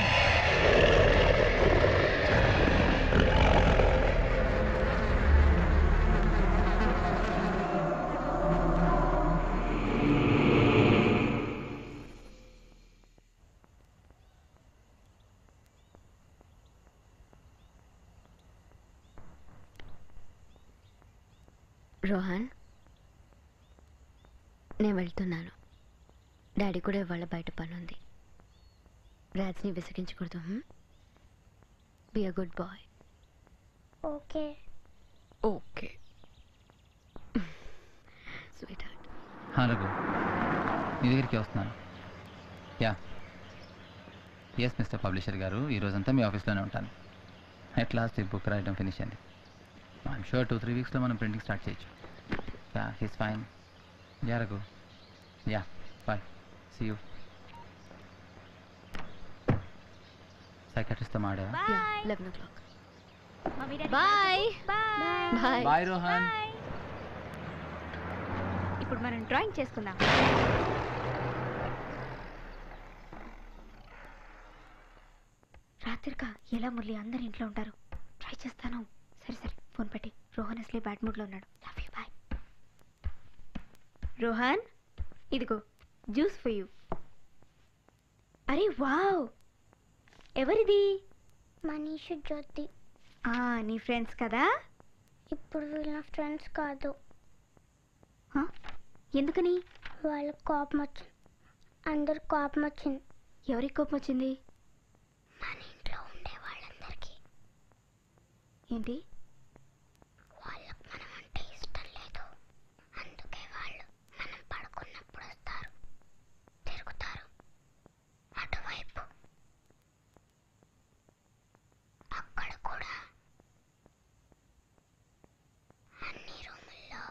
రోహన్ నేను వెళ్తున్నాను డాడీ కూడా ఇవాళ బయట పని ఉంది రాజ్ని విసిగించకూడదు be a good boy okay okay sweetheart hello మీ దగ్గరికి వస్తున్నాను యా ఎస్ మిస్టర్ పబ్లిషర్ గారు ఈ రోజంతా మీ ఆఫీస్లోనే ఉంటాను అట్ లాస్ట్ ఈ బుక్ రాయడం ఫినిష్ అయింది ఐఎమ్ షూర్ టూ త్రీ వీక్స్లో మనం ప్రింటింగ్ స్టార్ట్ చేయొచ్చు yeah he's fine yeah Raghu yeah bye see you సైకాట్రిస్ట్తో మాడా eleven o'clock Mommy, Daddy, bye bye. Bye bye Rohan ఇప్పుడు మనం డ్రాయింగ్ చేసుకుందాం రాత్రిక ఎలా మురళి అందరు ఇంట్లో ఉంటారు ట్రై చేస్తాను సరే సరే ఫోన్ పెట్టి రోహన్ అసలే బ్యాడ్ మూడ్లో ఉన్నాడు లవ్ యూ బాయ్ రోహన్ ఇదిగో జ్యూస్ ఫర్ యూ అరే వావ్ ఎవరిది మనీష్ జ్యోతి ఆ, నీ ఫ్రెండ్స్ కదా ఇప్పుడు వీళ్ళ ఫ్రెండ్స్ కాదు హ? ఎందుకని వాళ్ళకి కోపం వచ్చింది అందరు కోపం వచ్చింది ఎవరికి కోపం వచ్చింది మన ఇంట్లో ఉండే వాళ్ళందరికీ ఏంటి వాళ్ళకి మనం అంటే ఇష్టం లేదు అందుకే వాళ్ళు మనం పడుకున్నప్పుడు వస్తారు తిరుగుతారు అటువైపు అక్కడ కూడా అన్ని రూముల్లో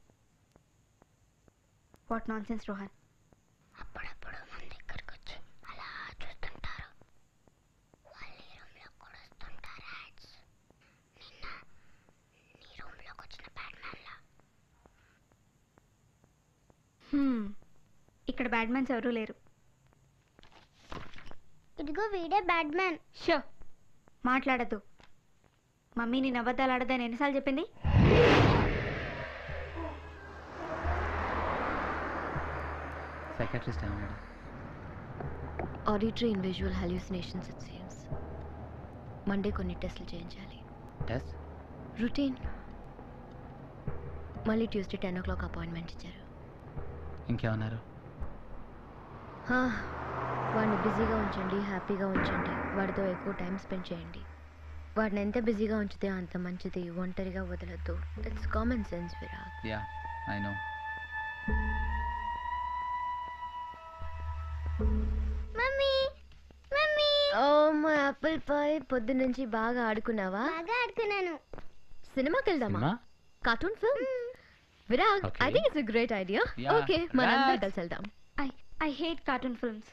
వాట్ నాన్ సెన్స్ రోహన్ అప్పుడప్పుడు మన దగ్గరకు వచ్చి అలా చూస్తుంటారు వాళ్ళు ఈ రూమ్లో కూడా వస్తుంటారు యాడ్స్ నిన్న నీ రూమ్లోకి వచ్చిన బ్యాట్మ్యాన్లా హ్మ్. ఇక్కడ బ్యాడ్ మ్యాన్స్ ఎవరూ లేరు ఇదిగో వీడే బ్యాట్మ్యాన్ షో మాట్లాడద్దు మమ్మీ నేను అబద్ధాలు ఆడదని ఎన్నిసార్లు చెప్పింది సైకాట్రిస్ట్ ఏమన్నాడు auditory in visual hallucinations it seems Monday కొన్ని టెస్టులు చేయించాలి టెస్ట్ రొటీన్ మళ్ళీ Tuesday ten o'clock appointment ఇచ్చారు ఇంకేమన్నారు హా, వాడిని బిజీగా ఉంచండి హ్యాపీగా ఉంచండి వాడితో ఎక్కువ టైం స్పెండ్ చేయండి వాడిని ఎంత బిజీగా ఉంచితే అంత మంచిది ఒంటరిగా వదలొద్దు it's common sense Virag yeah I know mummy mummy oh మా యాపిల్ పై పొద్దు నుంచి బాగా ఆడుకున్నావా బాగా ఆడుకున్నాను సినిమాకి వెళ్దామా cinema cartoon film Virag I Okay. Think it's great idea Yeah, okay మనందరం Raj. కలిసి వెళ్దాం I I hate cartoon films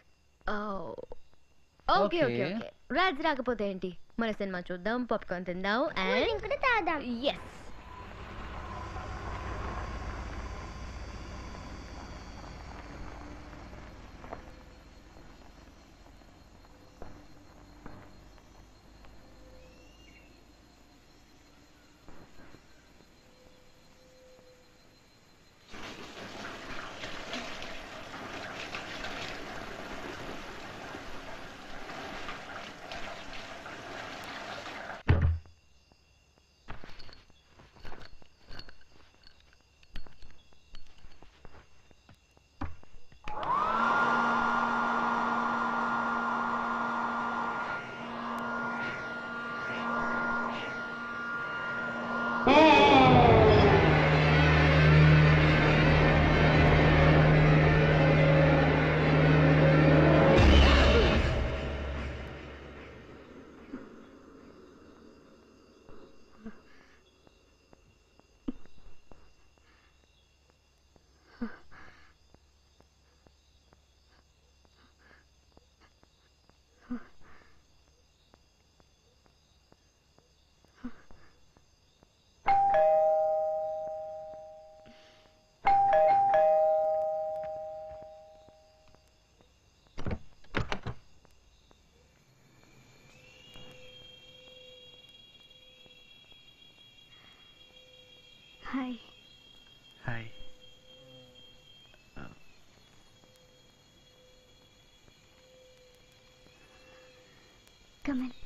okay okay Okay. Okay Raj రాకపోతే ఏంటి మన సినిమా చూద్దాం పాప్కార్న్ తిందాం కూల్ అండ్ డ్రింక్ కూడా తాగుదాం yes hi hi come on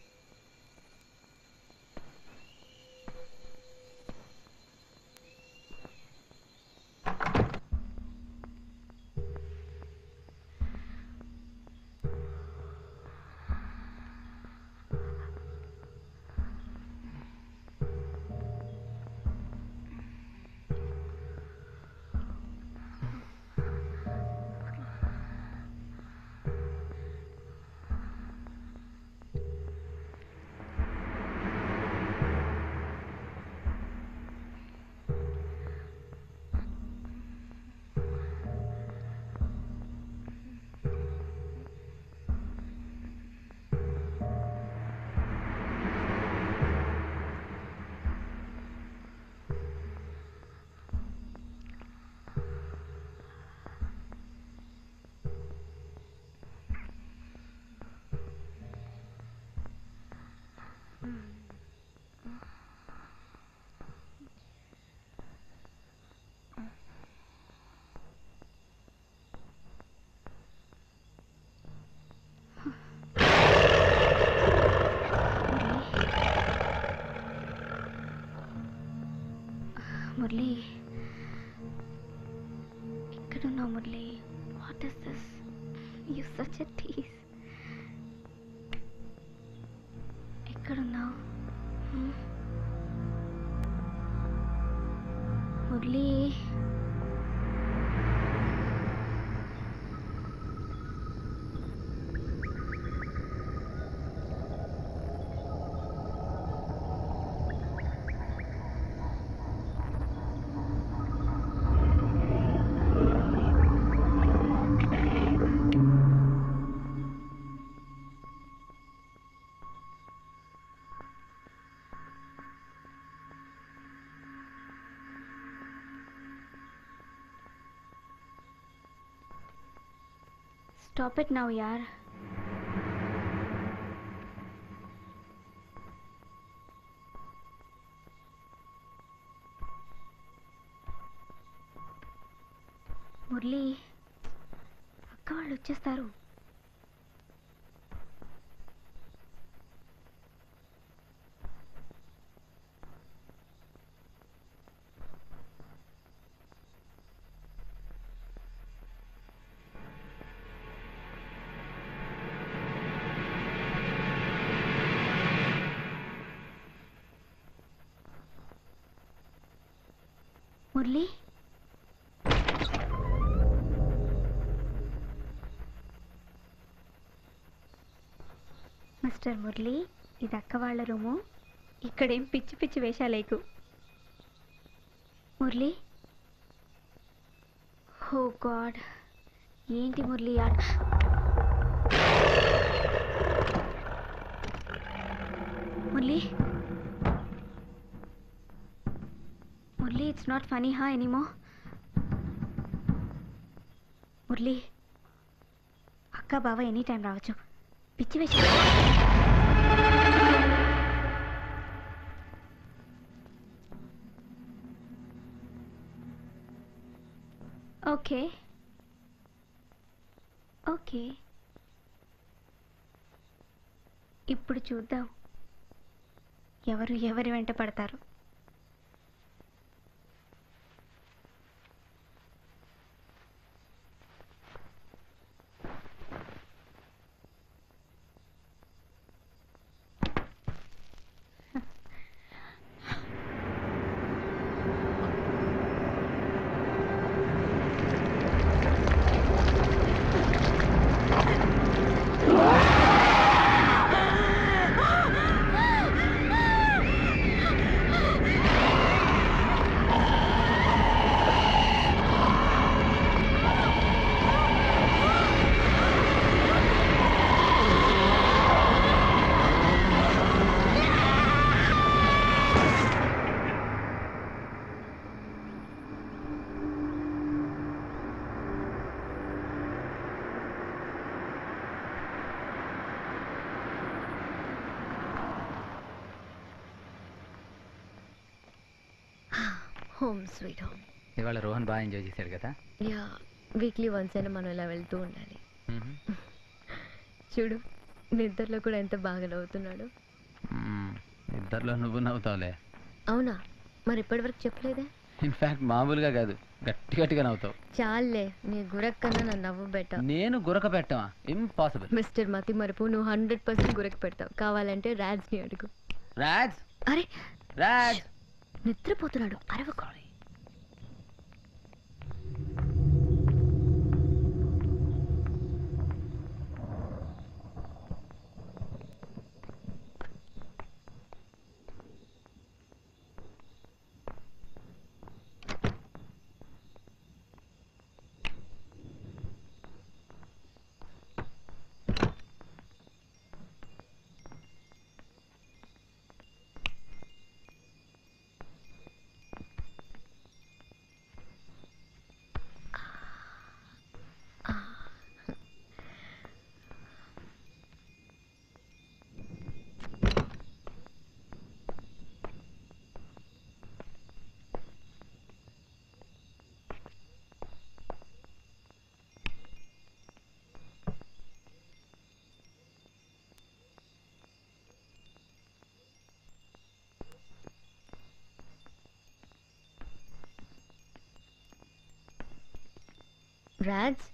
Murali ఎక్కడున్నావు Murali what is this you such a these ఎక్కడున్నావు హ్మ్? మురళి స్టాప్ ఇట్ నౌ యార్ మురళి అక్క వాళ్ళు వచ్చేస్తారు మురళి మిస్టర్ మురళి ఇది అక్క వాళ్ళ రూము ఇక్కడేం పిచ్చి పిచ్చి వేషాలేకు మురళి హో గాడ్ ఏంటి మురళి ఆ- Murali Murali it's not funny హా ఎనీమో మురళి అక్క బావ ఎనీ టైం రావచ్చు పిచ్చి వేసి ఓకే ఓకే ఇప్పుడు చూద్దాం ఎవరు ఎవరి వెంట పడతారు హోమ్ స్వీట్ హోమ్ ఇవాళ రోహన్ బాగా ఎంజాయ్ చేశాడు కదా యా వీక్లీ వన్స్ అయినా మనం ఇలా వెళ్తూ ఉండాలి చూడు నిద్రలో కూడా ఎంత బాగా నవ్వుతున్నాడు మ్మ్. ఇద్దరిలో నువ్వు నవ్వుతావులే అవునా మరి ఇప్పటివరకు చెప్పలేదే ఇన్ఫాక్ట్ మామూలుగా కాదు గట్టి గట్టిగా నవ్వుతావు చాలే నీ గురక్కన్నా నన్ను నవ్వు బెటర్ నేను గురక పెట్టమా ఇంపాసిబుల్ మిస్టర్ మతి మరుపు నువ్వు హండ్రెడ్ పర్సెంట్ గురక పెడతావు కావాలంటే రాజ్ని అడుగు రాజ్ అరే రాజ్ నిద్రపోతున్నాడు అరవకు రాజ్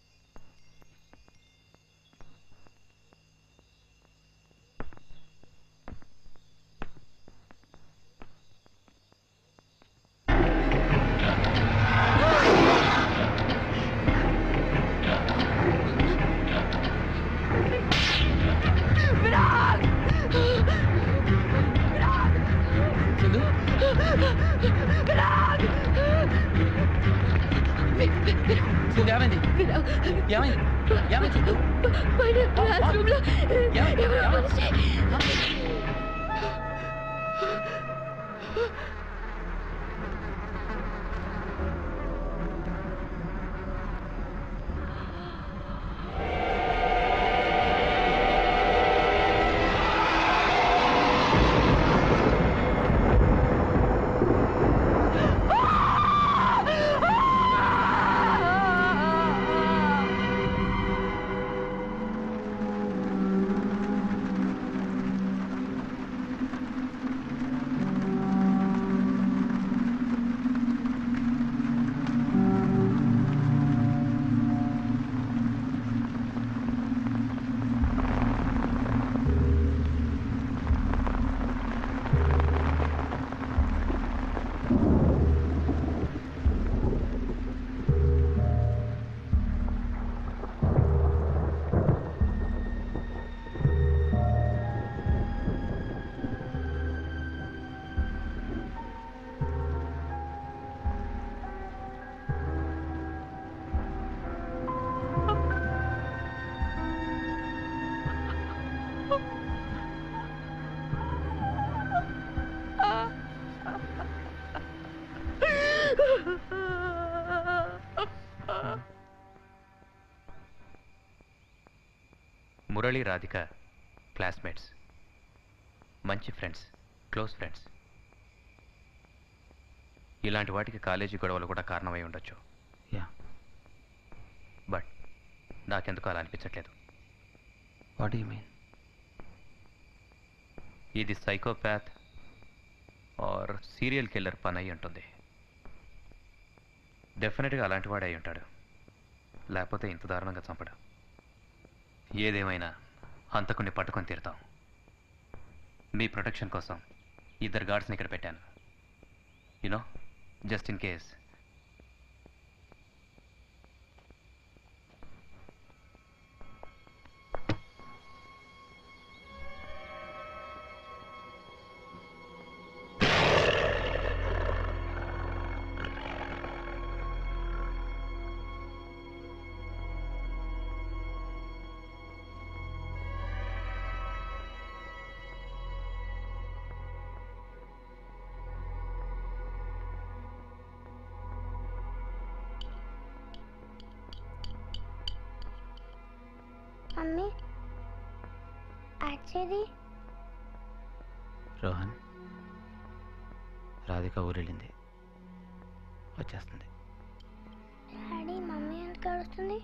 సింధు, ఏమైంది ఏమైంది ఏమైంది సింధు? పైన క్లాస్ రూమ్ లో ఏమైంది? ఎవరో ఏమైంది? మనిషి ఆ మురళి రాధిక క్లాస్మేట్స్ మంచి ఫ్రెండ్స్ క్లోజ్ ఫ్రెండ్స్ ఇలాంటి వాటికి కాలేజీ గొడవలు కూడా కారణమై ఉండొచ్చు యా బట్ నాకెందుకు అలా అనిపించట్లేదు వాట్ యూ మీన్ ఇది సైకోపాత్ ఆర్ సీరియల్ కిల్లర్ పని అయి ఉంటుంది డెఫినెట్గా అలాంటి వాడే అయి ఉంటాడు లేకపోతే ఇంత దారుణంగా చంపడు ఏదేమైనా హంతకుని పట్టుకొని తీరుతాం మీ ప్రొటెక్షన్ కోసం ఇద్దరు గార్డ్స్ని ఇక్కడ పెట్టాను you know just in case mummy actually Rohan Radhika ఊరెళ్ళింది వచ్చేస్తుంది డాడీ మమ్మీ ఎందుకు అడుగుతుంది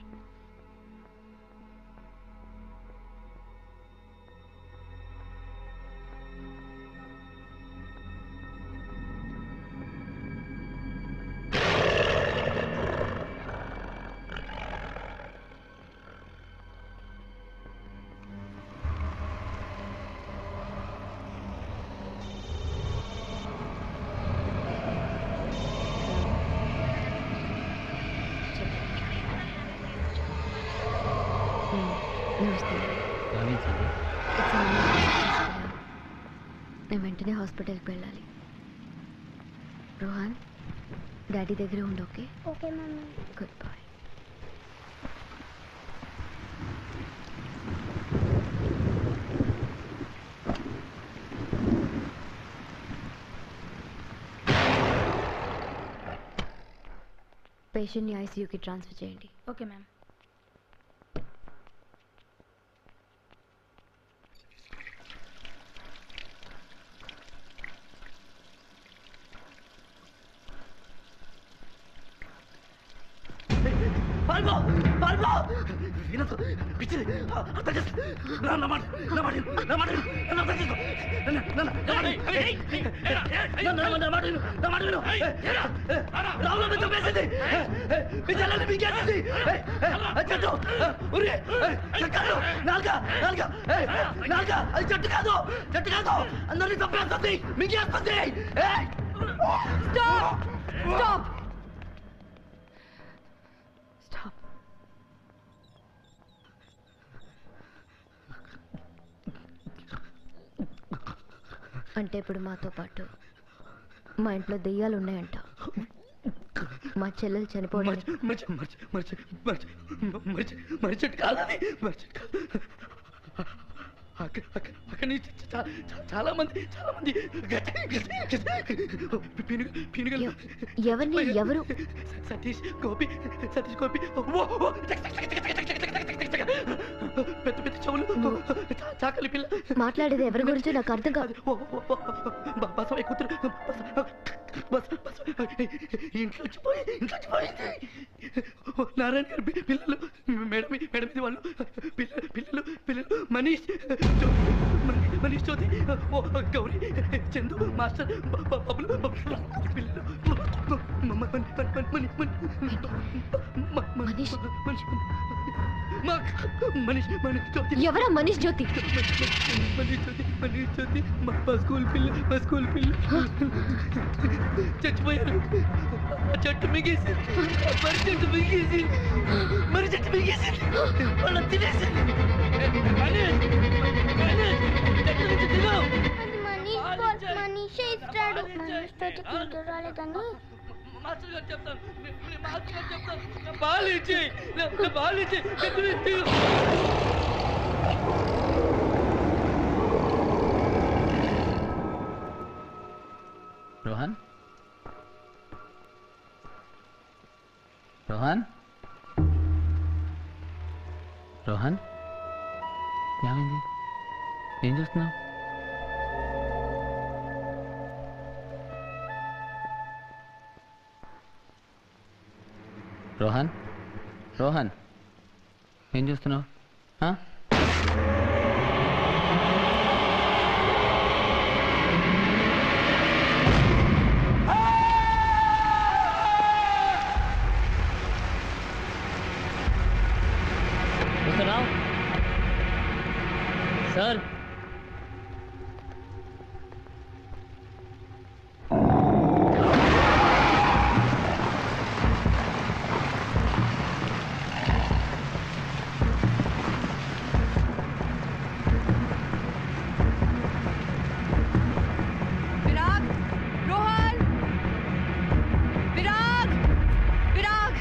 నమస్తే గమనించండి It's an emergency hospital. నేను వెంటనే హాస్పిటల్కి వెళ్ళాలి రోహన్ డాడీ దగ్గర ఉండు okay okay mummy good boy పేషెంట్ని ఐసీయూకి ట్రాన్స్ఫర్ చేయండి ఓకే మ్యామ్ పాల్పో పాల్పో వినదు పిచ్చిది అర్థం చేసుకో నా నా మాట నా మాట విను, నా మాట విను, నన్ను అర్థం చేసుకో నన్ను నన్ను నా మాట విను. ఏయ్, ఏయ్, నన్ను నన్ను నా మాట విను, నా మాట విను. ఏయ్, ఏరా, రావులో మీద చంపేసింది ఏయ్, ఏయ్, మీ చెల్లెల్ని మీకేసింది ఏయ్, ఏయ్, అది చెట్టు ఏయ్, ఉరి ఏయ్, చెట్టు నాలుక నాలుక ఏయ్, నాలుక అది చెట్టు కాదు చెట్టు కాదు అందరినీ చంపేస్తుంది మీకేస్తుంది ఏయ్ స్టాప్ స్టాప్ స్టాప్ అంటే ఇప్పుడు మాతో పాటు మా ఇంట్లో దెయ్యాలు ఉన్నాయంట మా చెల్లెలు చనిపోవడానికి మర్చి మర్చి మర్చి మర్చి మర్చి మర్చి కాదు అది మర్చి కాదు అక్క- అక్క- అక్కడి నుంచి చా- చా- చాలా మంది చాలా మంది గట్టి- గట్టి- గట్టి- పీనుగ పీనుగలు ఎవ- ఎవరిని ఎవరు సతీష్ గోపి సతీష్ గోపి ఓ, ఓ, టక్ టక్ టక్ టక్ టక్ టక్ టక్ టక్ టక్ టక్. పెద్ద పెద్ద చెవులు చా- చాకలి పిల్ల మాట్లాడేది ఎవరి గురించో నాకు అర్థం కాదు ఓ, ఓ, ఓ, బ- బసవయ్య కూతురు బస- బస- బస- ఇంట్లో వచ్చిపోయి ఇంట్లో వచ్చిపోయింది ఓ, నారాయణ గారి పి- పిల్లలు మేడం మేడం ఇది వాళ్ళు పిల్లలు పిల్లలు పిల్లలు మనీష్ జ్యోతి, మనీ- మనీష్ జ్యోతి ఓ గౌరీ చందు మాస్టర్ బ- బ- బబులు బబులు పిల్లలు మ- మ- మని- మని- మని- మని- మని- మ- మ- మనీష్? మనీష్ మా- మనీష్ మనీష్ జ్యోతి ఎవరా మనీష్ జ్యోతి మనీష్ జ్యోతి మనీష్ జ్యోతి మా మా స్కూల్ పిల్ల మా స్కూల్ పిల్ల చచ్చిపోయారు ఆ చెట్టు మిగేసి మరి చెట్టు మిగేసి మరి చెట్టు మిగేసి వాళ్ళ తినేసింది మనీష్, మనీష్, చెట్టు నుంచి తిను. అది మనీష్ బాల్ మనీషే ఇస్తాడు మనీష్ తోటి కూతురు రాలేదని మాస్టర్ గారు చెప్తాను నే- నేను మాస్టర్ గారు చెప్తాను నా బాల్ ఇచ్చి నా నా బాల్ ఇచ్చి చెట్టు నుంచి తిను. రోహన్ రోహన్ రోహన్ ఏమైంది ఏం చేస్తున్నావు రోహన్ రోహన్ ఏం చేస్తున్నావు ఆ? వస్తున్నావు sir Virag Rohan Virag Virag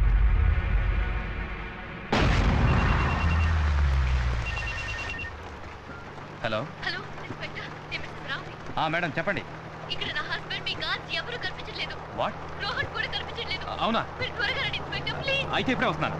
hello hello inspector నేను మిస్సెస్ రావి ఆ, మేడం చెప్పండి ఇక్కడ నా హస్బెండ్ మీ గార్డ్స్ ఎవరు కనిపించట్లేదు వాట్ రోహన్ కూడా కనిపించట్లేదు అవునా మీరు త్వరగా రండి ఇన్స్పెక్టర్ ప్లీజ్ అయితే ఇప్పుడే వస్తున్నాను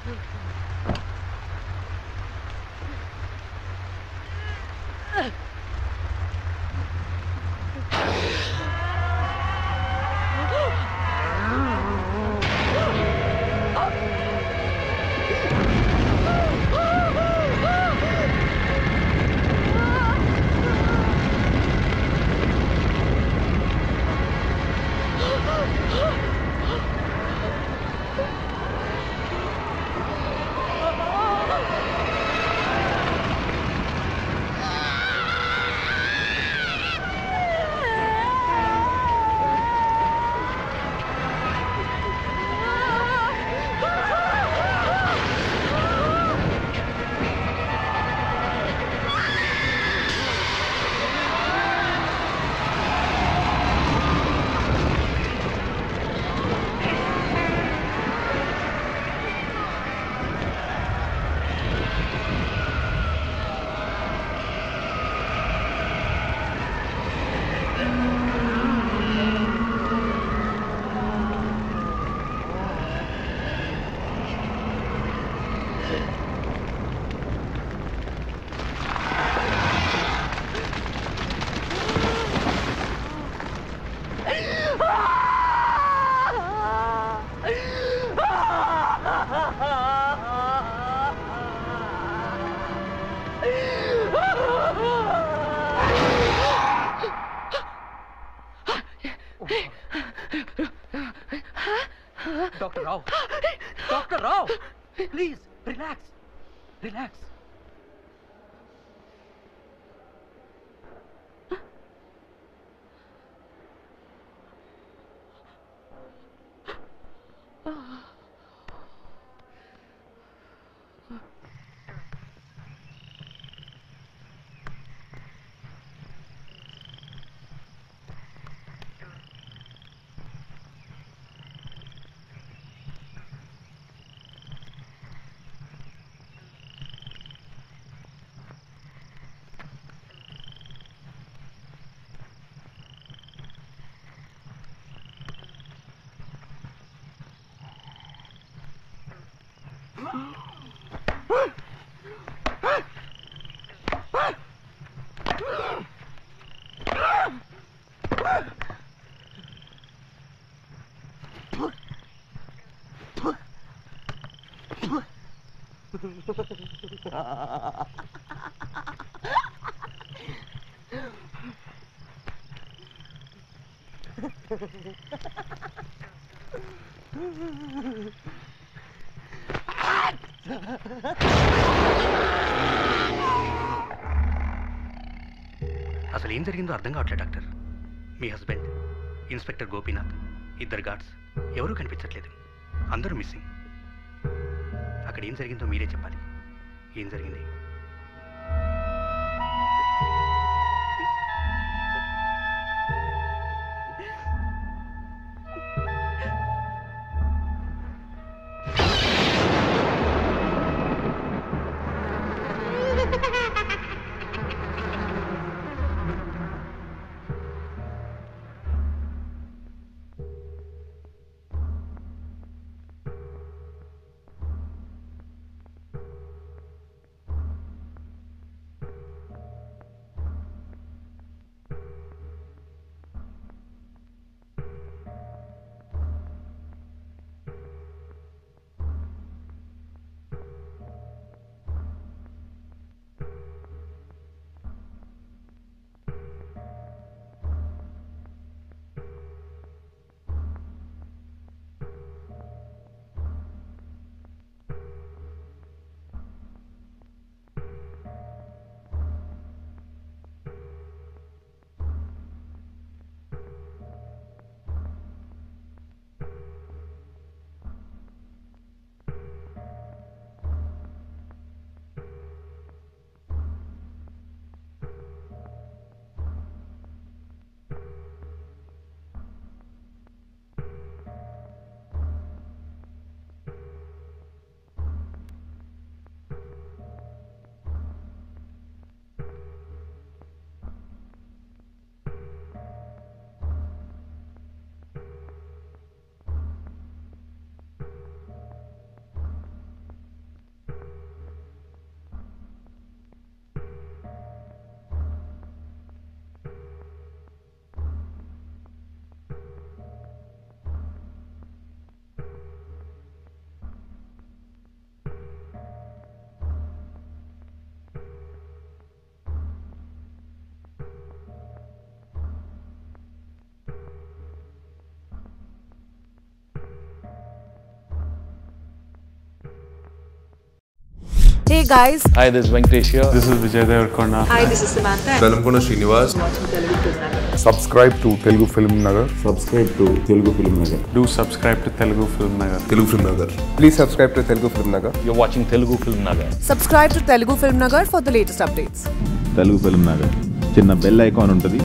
doctor Rao doctor Rao please relax relax అసలు ఏం జరిగిందో అర్థం కావట్లేదు డాక్టర్ మీ హస్బెండ్ ఇన్స్పెక్టర్ గోపీనాథ్ ఇద్దరు గార్డ్స్ ఎవరూ కనిపించట్లేదు అందరూ మిస్సింగ్ అక్కడ ఏం జరిగిందో మీరే చెప్పాలి ఏం జరిగింది Hey guys. Hi, this is Venkatesh here. This is Vijay Devarkonda. Hi, this is Samantha. Velankonda Srinivas subscribe to Telugu Film Nagar subscribe to Telugu Film Nagar Do subscribe to Telugu Film Nagar. Telugu Film Nagar please subscribe to Telugu Film Nagar You're watching Telugu Film Nagar. Subscribe to Telugu Film Nagar for the latest updates. Telugu Film Nagar చిన్న bell icon ఉంటుంది